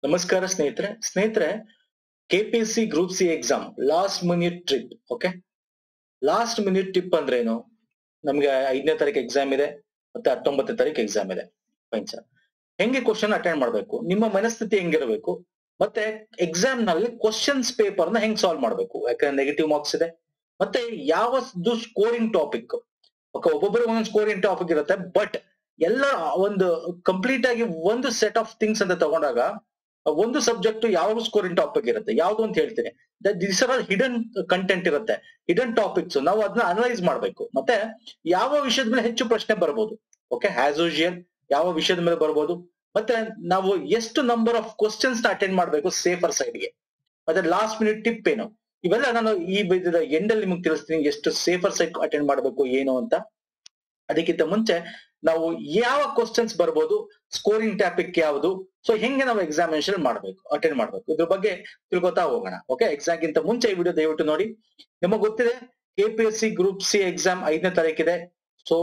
ನಮಸ್ಕಾರ ಸ್ನೇಹಿತರೆ ಸ್ನೇಹಿತರೆ KPSC group C exam last minute trip okay last minute trip ಅಂದ್ರೆ ಏನು ನಮ್ಗೆ ಐದನೇ ತಾರೀಕು ಎಕ್ಸಾಮ್ ಇದೆ ಮತ್ತೆ ಹತ್ತೊಂಬತ್ತನೇ ತಾರೀಕು ಎಕ್ಸಾಮ್ ಇದೆ ಫೈನ್ ಸರ್ ಹೆಂಗೆ ಕ್ವಶನ್ ಅಟೆಂಡ್ ಮಾಡ್ಬೇಕು ನಿಮ್ಮ ಮನಸ್ಥಿತಿ ಹೆಂಗಿರಬೇಕು ಮತ್ತೆ ಎಕ್ಸಾಮ್ ನಲ್ಲಿ ಕ್ವಶನ್ಸ್ ಪೇಪರ್ ನ ಹೆಂಗ್ ಸಾಲ್ವ್ ಮಾಡ್ಬೇಕು ಯಾಕಂದ್ರೆ ನೆಗೆಟಿವ್ ಮಾರ್ಕ್ಸ್ ಇದೆ ಮತ್ತೆ ಯಾವದು ಸ್ಕೋರಿಂಗ್ ಟಾಪಿಕ್ ಓಕೆ ಒಬ್ಬೊಬ್ಬರು ಒಂದೊಂದು ಸ್ಕೋರಿಂಗ್ ಟಾಪಿಕ್ ಇರುತ್ತೆ ಬಟ್ ಎಲ್ಲ ಒಂದು ಕಂಪ್ಲೀಟ್ ಆಗಿ ಒಂದು ಸೆಟ್ ಆಫ್ ಥಿಂಗ್ಸ್ ಅಂತ ತಗೊಂಡಾಗ ಒಂದು ಸಬ್ಜೆಕ್ಟ್ ಯಾವ ಸ್ಕೋರಿಂಗ್ ಟಾಪಿಕ್ ಇರುತ್ತೆ ಯಾವ್ದು ಅಂತ ಹೇಳ್ತೀನಿ ದಿಸ್ ಆರ್ ಹಿಡನ್ ಕಂಟೆಂಟ್ ಇರುತ್ತೆ ಹಿಡನ್ ಟಾಪಿಕ್ಸ್ ನಾವು ಅದನ್ನ ಅನಲೈಸ್ ಮಾಡ್ಬೇಕು ಮತ್ತೆ ಯಾವ ವಿಷಯದ ಮೇಲೆ ಹೆಚ್ಚು ಪ್ರಶ್ನೆ ಬರ್ಬೋದು ಓಕೆ ಆಸ್ ಯೂಶಿಯಲ್ ಯಾವ ವಿಷಯದ ಮೇಲೆ ಬರ್ಬೋದು ಮತ್ತೆ ನಾವು ಎಷ್ಟು ನಂಬರ್ ಆಫ್ ಕ್ವಶನ್ಸ್ ಅಟೆಂಡ್ ಮಾಡ್ಬೇಕು ಸೇಫರ್ ಸೈಡ್ಗೆ ಮತ್ತೆ ಲಾಸ್ಟ್ ಮಿನಿಟ್ ಟಿಪ್ ಏನು ಇವೆಲ್ಲ ನಾನು ಈ ಎಂಡ್ ಅಲ್ಲಿ ನಿಮ್ಗೆ ತಿಳಿಸ್ತೀನಿ ಎಷ್ಟು ಸೇಫರ್ ಸೈಡ್ ಅಟೆಂಡ್ ಮಾಡ್ಬೇಕು ಏನು ಅಂತ ಅದಕ್ಕಿಂತ ಮುಂಚೆ ನಾವು ಯಾವ ಕ್ವಶನ್ಸ್ ಬರ್ಬೋದು ಸ್ಕೋರಿಂಗ್ ಟಾಪಿಕ್ ಯಾವುದು ಸೊ ಹೆಂಗೆ ನಾವು ಎಕ್ಸಾಮಿನೇಷನ್ ಮಾಡ್ಬೇಕು ಅಟೆಂಡ್ ಮಾಡ್ಬೇಕು ಇದ್ರ ಬಗ್ಗೆ ತಿಳ್ಕೊತಾ ಹೋಗೋಣ ಓಕೆ ಎಕ್ಸಾಮ್ ಗಿಂತ ಮುಂಚೆ ಈ ವಿಡಿಯೋ ದಯವಿಟ್ಟು ನೋಡಿ ನಿಮಗೆ ಗೊತ್ತಿದೆ ಕೆಪಿಎಸ್ಸಿ ಗ್ರೂಪ್ ಸಿ ಎಕ್ಸಾಮ್ ಐದನೇ ತಾರೀಕಿದೆ so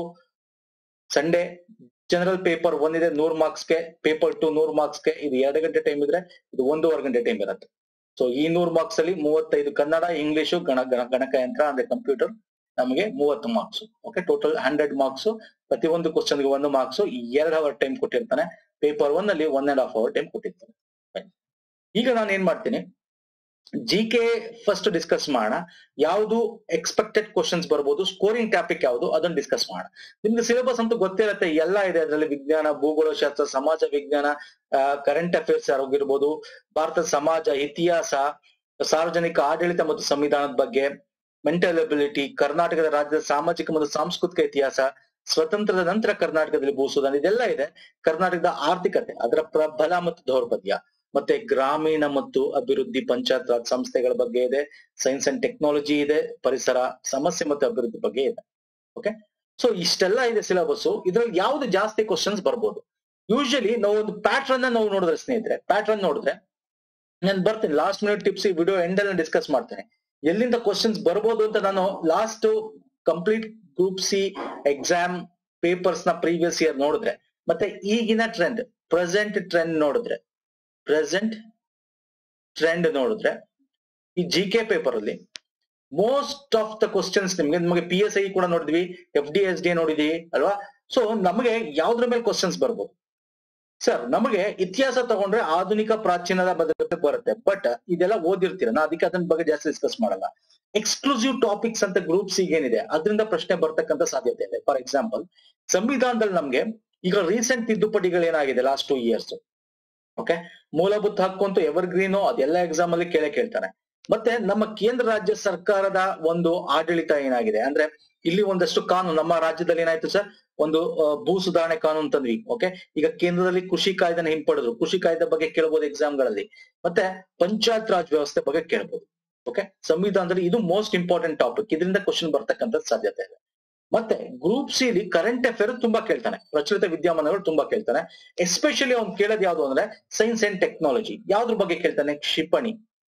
Sunday general paper one ಇದೆ ನೂರ್ ಮಾರ್ಕ್ಸ್ಗೆ ಪೇಪರ್ ಟು ನೂರ್ ಮಾರ್ಕ್ಸ್ಗೆ ಇದು ಎರಡು ಗಂಟೆ ಟೈಮ್ ಇದ್ರೆ ಇದು ಒಂದೂವರೆ ಗಂಟೆ ಟೈಮ್ ಇರುತ್ತೆ ಸೊ ಈ ನೂರ್ ಮಾರ್ಕ್ಸ್ ಅಲ್ಲಿ ಮೂವತ್ತೈದು ಕನ್ನಡ ಇಂಗ್ಲಿಷು ಗಣ ಗಣ- ಗಣಕಯಂತ್ರ ಅಂದ್ರೆ ಕಂಪ್ಯೂಟರ್ ನಮಗೆ ಮೂವತ್ತು marks okay total hundred marks ಪ್ರತಿಯೊಂದು ಕ್ವಶನ್ಗೆ ಒಂದು ಮಾರ್ಕ್ಸ್ ಎರಡು ಅವರ್ ಟೈಮ್ ಕೊಟ್ಟಿರ್ತಾನೆ ಪೇಪರ್ ಒನ್ ಅಲ್ಲಿ one and half hour time ಕೊಟ್ಟಿರ್ತಾನೆ Fine. ಈಗ ನಾನು ಏನ್ ಮಾಡ್ತೀನಿ ಜಿ ಕೆ ಫಸ್ಟ್ ಡಿಸ್ಕಸ್ ಮಾಡೋಣ ಯಾವುದು ಎಕ್ಸ್ಪೆಕ್ಟೆಡ್ ಕ್ವಶನ್ಸ್ ಬರ್ಬೋದು ಸ್ಕೋರಿಂಗ್ ಟಾಪಿಕ್ ಯಾವುದು ಅದನ್ನ ಡಿಸ್ಕಸ್ ಮಾಡೋಣ ನಿಮ್ಗೆ ಸಿಲೆಬಸ್ ಅಂತೂ ಗೊತ್ತಿರತ್ತೆ ಎಲ್ಲ ಇದೆ ಅದರಲ್ಲಿ ವಿಜ್ಞಾನ ಭೂಗೋಳಶಾಸ್ತ್ರ ಸಮಾಜ ವಿಜ್ಞಾನ ಕರೆಂಟ್ ಅಫೇರ್ಸ್ ಆಗಿರ್ಬೋದು ಭಾರತದ ಸಮಾಜ ಇತಿಹಾಸ ಸಾರ್ವಜನಿಕ ಆಡಳಿತ ಮತ್ತು ಸಂವಿಧಾನದ ಬಗ್ಗೆ ಮೆಂಟಲ್ ಅಬಿಲಿಟಿ ಕರ್ನಾಟಕದ ರಾಜ್ಯದ ಸಾಮಾಜಿಕ ಮತ್ತು ಸಾಂಸ್ಕೃತಿಕ ಇತಿಹಾಸ ಸ್ವತಂತ್ರದ ನಂತರ ಕರ್ನಾಟಕದಲ್ಲಿ ಭೂಸುಧಾರಣೆ ಇದೆಲ್ಲ ಇದೆ ಕರ್ನಾಟಕದ ಆರ್ಥಿಕತೆ ಅದರ ಪ್ರಬಲ ಮತ್ತು ದೌರ್ಬಲ್ಯ ಮತ್ತೆ ಗ್ರಾಮೀಣ ಮತ್ತು ಅಭಿವೃದ್ಧಿ ಪಂಚಾಯತ್ ರಾಜ್ ಸಂಸ್ಥೆಗಳ ಬಗ್ಗೆ ಇದೆ ಸೈನ್ಸ್ ಅಂಡ್ ಟೆಕ್ನಾಲಜಿ ಇದೆ ಪರಿಸರ ಸಮಸ್ಯೆ ಮತ್ತು ಅಭಿವೃದ್ಧಿ ಬಗ್ಗೆ ಇದೆ ಓಕೆ ಸೊ ಇಷ್ಟೆಲ್ಲ ಇದೆ ಸಿಲೆಬಸ್ ಇದ್ರಲ್ಲಿ ಯಾವ್ದು ಜಾಸ್ತಿ ಕ್ವಶನ್ಸ್ ಬರ್ಬೋದು ಯೂಶಲಿ ನಾವು ಒಂದು ಪ್ಯಾಟ್ರನ್ ನಾವು ನೋಡಿದ್ರೆ ಸ್ನೇಹಿತರೆ ಪ್ಯಾಟ್ರನ್ ನೋಡಿದ್ರೆ ನಾನು ಬರ್ತೀನಿ ಲಾಸ್ಟ್ ಮಿನಿಟ್ ಟಿಪ್ಸ್ ಈ ವಿಡಿಯೋ ಎಂಡ್ ಅಲ್ಲಿ ಡಿಸ್ಕಸ್ ಮಾಡ್ತೇನೆ ಎಲ್ಲಿಂದ ಕ್ವಶನ್ಸ್ ಬರ್ಬೋದು ಅಂತ ನಾನು last complete group C exam papers ನ ಪ್ರೀವಿಯಸ್ ಇಯರ್ ನೋಡಿದ್ರೆ ಮತ್ತೆ ಈಗಿನ ಟ್ರೆಂಡ್ ಪ್ರೆಸೆಂಟ್ ಟ್ರೆಂಡ್ ನೋಡಿದ್ರೆ ಪ್ರೆಸೆಂಟ್ ಟ್ರೆಂಡ್ ನೋಡಿದ್ರೆ ಈ ಜಿ ಕೆ ಪೇಪರ್ ಅಲ್ಲಿ ಮೋಸ್ಟ್ ಆಫ್ ದ ಕ್ವಶನ್ಸ್ ನಿಮ್ಗೆ ನಮಗೆ ಪಿ ಎಸ್ ಐ ಕೂಡ ನೋಡಿದ್ವಿ ಎಫ್ ಡಿ ಎಸ್ ಡಿ ನೋಡಿದ್ವಿ ಅಲ್ವಾ ಸೊ ನಮಗೆ ಯಾವ್ದ್ರ ಮೇಲೆ ಕ್ವಶನ್ಸ್ ಬರ್ಬೋದು ಸರ್ ನಮಗೆ ಇತಿಹಾಸ ತಗೊಂಡ್ರೆ ಆಧುನಿಕ ಪ್ರಾಚೀನದ ಬಗ್ಗೆ ಬರುತ್ತೆ ಬಟ್ ಇದೆಲ್ಲ ಓದಿರ್ತೀರ ನಾ ಅದಕ್ಕೆ ಅದನ್ನ ಬಗ್ಗೆ ಜಾಸ್ತಿ ಡಿಸ್ಕಸ್ ಮಾಡಲ್ಲ ಎಕ್ಸ್ಕ್ಲೂಸಿವ್ ಟಾಪಿಕ್ಸ್ ಅಂತ ಗ್ರೂಪ್ಸ್ ಏನಿದೆ ಅದರಿಂದ ಪ್ರಶ್ನೆ ಬರ್ತಕ್ಕಂತ ಸಾಧ್ಯತೆ ಇದೆ ಫಾರ್ ಎಕ್ಸಾಂಪಲ್ ಸಂವಿಧಾನದಲ್ಲಿ ನಮ್ಗೆ ಈಗ ರೀಸೆಂಟ್ ತಿದ್ದುಪಡಿಗಳು ಏನಾಗಿದೆ ಲಾಸ್ಟ್ ಟೂ ಇಯರ್ಸ್ ಓಕೆ ಮೂಲಭೂತ ಹಕ್ಕು ಅಂತೂ ಎವರ್ ಗ್ರೀನು ಅದೆಲ್ಲ ಎಕ್ಸಾಮ್ ಅಲ್ಲಿ ಕೇಳೇ ಕೇಳ್ತಾನೆ ಮತ್ತೆ ನಮ್ಮ ಕೇಂದ್ರ ರಾಜ್ಯ ಸರ್ಕಾರದ ಒಂದು ಆಡಳಿತ ಏನಾಗಿದೆ ಅಂದ್ರೆ ಇಲ್ಲಿ ಒಂದಷ್ಟು ಕಾನೂನು ನಮ್ಮ ರಾಜ್ಯದಲ್ಲಿ ಏನಾಯ್ತು ಸರ್ ಒಂದು ಆ, ಭೂ ಸುಧಾರಣೆ ಕಾನೂನು ತಂದ್ವಿ ಓಕೆ ಈಗ ಕೇಂದ್ರದಲ್ಲಿ ಕೃಷಿ ಕಾಯ್ದೆನ ಹಿಂಪಡೆದ್ರು ಕೃಷಿ ಕಾಯ್ದೆ ಬಗ್ಗೆ ಕೇಳಬಹುದು ಎಕ್ಸಾಮ್ ಗಳಲ್ಲಿ ಮತ್ತೆ ಪಂಚಾಯತ್ ರಾಜ್ ವ್ಯವಸ್ಥೆ ಬಗ್ಗೆ ಕೇಳಬಹುದು ಓಕೆ ಸಂವಿಧಾನದಲ್ಲಿ ಇದು ಮೋಸ್ಟ್ ಇಂಪಾರ್ಟೆಂಟ್ ಟಾಪಿಕ್ ಇದರಿಂದ ಕ್ವಶನ್ ಬರ್ತಕ್ಕಂಥ ಸಾಧ್ಯತೆ ಇದೆ ಮತ್ತೆ ಗ್ರೂಪ್ ಸಿ ಲಿ ಕರೆಂಟ್ ಅಫೇರ್ ತುಂಬಾ ಕೇಳ್ತಾನೆ ಪ್ರಚಲಿತ ವಿದ್ಯಮಾನಗಳು ತುಂಬಾ ಕೇಳ್ತಾನೆ ಎಸ್ಪೆಷಲಿ ಅವ್ನು ಕೇಳೋದು ಯಾವ್ದು ಅಂದ್ರೆ ಸೈನ್ಸ್ ಅಂಡ್ ಟೆಕ್ನಾಲಜಿ ಯಾವ್ದ್ರ ಬಗ್ಗೆ ಕೇಳ್ತಾನೆ ಕ್ಷಿಪಣಿ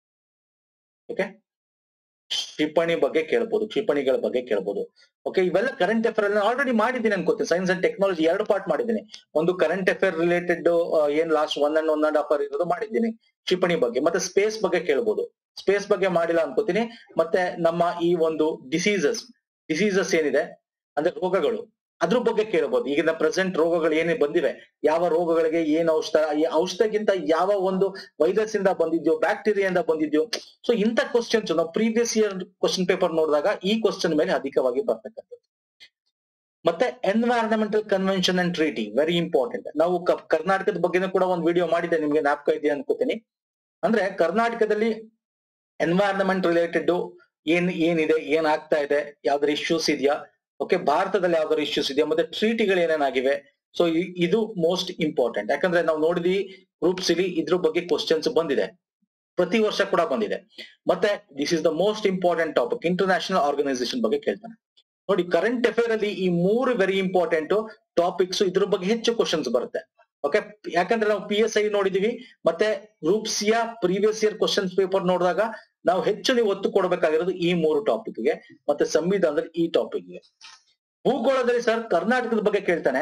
ಓಕೆ ಕ್ಷಿಪಣಿ ಬಗ್ಗೆ ಕೇಳ್ಬೋದು ಕ್ಷಿಪಣಿಗಳ ಬಗ್ಗೆ ಕೇಳ್ಬೋದು ಓಕೆ ಇವೆಲ್ಲ ಕರೆಂಟ್ ಅಫೇರ್ ಅಲ್ಲಿ ಆಲ್ರೆಡಿ ಮಾಡಿದ್ದೀನಿ ಅನ್ಕೋತೀನಿ ಸೈನ್ಸ್ ಅಂಡ್ ಟೆಕ್ನಾಲಜಿ ಎರಡು ಪಾರ್ಟ್ ಮಾಡಿದ್ದೀನಿ ಒಂದು ಕರೆಂಟ್ ಅಫೇರ್ ರಿಲೇಟೆಡ್ ಏನ್ last one and one and half hour ಇರೋದು ಮಾಡಿದ್ದೀನಿ ಕ್ಷಿಪಣಿ ಬಗ್ಗೆ ಮತ್ತೆ ಸ್ಪೇಸ್ ಬಗ್ಗೆ ಕೇಳ್ಬೋದು ಸ್ಪೇಸ್ ಬಗ್ಗೆ ಮಾಡಿಲ್ಲ ಅನ್ಕೋತೀನಿ ಮತ್ತೆ ನಮ್ಮ ಈ ಒಂದು ಡಿಸೀಸಸ್ ಡಿಸೀಸಸ್ ಏನಿದೆ ಅಂದ್ರೆ ರೋಗಗಳು ಅದ್ರ ಬಗ್ಗೆ ಕೇಳಬಹುದು ಈಗಿನ ಪ್ರೆಸೆಂಟ್ ರೋಗಗಳು ಏನೇ ಬಂದಿವೆ ಯಾವ ರೋಗಗಳಿಗೆ ಏನ್ ಔಷಧ ಈ ಔಷಧಕ್ಕಿಂತ ಯಾವ ಒಂದು ವೈರಸ್ ಇಂದ ಬಂದಿದ್ಯೋ ಬ್ಯಾಕ್ಟೀರಿಯಿಂದ ಬಂದಿದ್ಯೋ ಸೊ ಇಂಥ ಕ್ವಶನ್ಸ್ ನಾವು ಪ್ರೀವಿಯಸ್ ಇಯರ್ ಕ್ವಶನ್ ಪೇಪರ್ ನೋಡಿದಾಗ ಈ ಕ್ವಶನ್ ಮೇಲೆ ಅಧಿಕವಾಗಿ ಬರ್ತಕ್ಕಂಥದ್ದು ಮತ್ತೆ environmental convention and treaty very important ನಾವು ಕ- ಕರ್ನಾಟಕದ ಬಗ್ಗೆನೂ ಕೂಡ ಒಂದು ವಿಡಿಯೋ ಮಾಡಿದ್ದೆ ನಿಮ್ಗೆ ಜ್ಞಾಪಕ ಇದೆ ಅನ್ಕೋತೀನಿ ಅಂದ್ರೆ ಕರ್ನಾಟಕದಲ್ಲಿ ಎನ್ವೈರನ್ಮೆಂಟ್ ರಿಲೇಟೆಡ್ ಏನ್ ಏನಿದೆ ಏನ್ ಆಗ್ತಾ ಇದೆ ಯಾವ್ದಾರ ಇಶ್ಯೂಸ್ ಇದೆಯಾ ಓಕೆ ಭಾರತದಲ್ಲಿ ಯಾವ್ದಾರ ಇಶ್ಯೂಸ್ ಇದೆಯಾ ಮತ್ತೆ ಟ್ರೀಟಿಗಳು ಏನೇನಾಗಿವೆ ಸೊ ಇದು ಮೋಸ್ಟ್ ಇಂಪಾರ್ಟೆಂಟ್ ಯಾಕಂದ್ರೆ ನಾವು ನೋಡಿದ್ವಿ ಗ್ರೂಪ್ಸ್ ಇಲ್ಲಿ ಇದ್ರ ಬಗ್ಗೆ ಕ್ವಶನ್ಸ್ ಬಂದಿದೆ ಪ್ರತಿ ವರ್ಷ ಕೂಡ ಬಂದಿದೆ ಮತ್ತೆ this is the most important topic international organisation ಬಗ್ಗೆ ಕೇಳ್ತಾನೆ ನೋಡಿ ಕರೆಂಟ್ ಅಫೇರ್ ಅಲ್ಲಿ ಈ ಮೂರು ವೆರಿ ಇಂಪಾರ್ಟೆಂಟ್ ಟಾಪಿಕ್ಸ್ ಇದ್ರ ಬಗ್ಗೆ ಹೆಚ್ಚು ಕ್ವಶನ್ಸ್ ಬರುತ್ತೆ ಓಕೆ ಯಾಕಂದ್ರೆ ನಾವು ಪಿ ಎಸ್ ಐ ನೋಡಿದೀವಿ ಮತ್ತೆ ಗ್ರೂಪ್ ಸಿಯ ಪ್ರೀವಿಯಸ್ ಇಯರ್ ಕ್ವಶನ್ಸ್ ಪೇಪರ್ ನೋಡಿದಾಗ ನಾವು ಹೆಚ್ಚು ನೀವು ಒತ್ತು ಕೊಡಬೇಕಾಗಿರೋದು ಈ ಮೂರು ಟಾಪಿಕ್ ಗೆ ಮತ್ತೆ ಸಂವಿಧಾನದಲ್ಲಿ ಈ ಟಾಪಿಕ್ ಗೆ ಭೂಗೋಳದಲ್ಲಿ ಸರ್ ಕರ್ನಾಟಕದ ಬಗ್ಗೆ ಕೇಳ್ತಾನೆ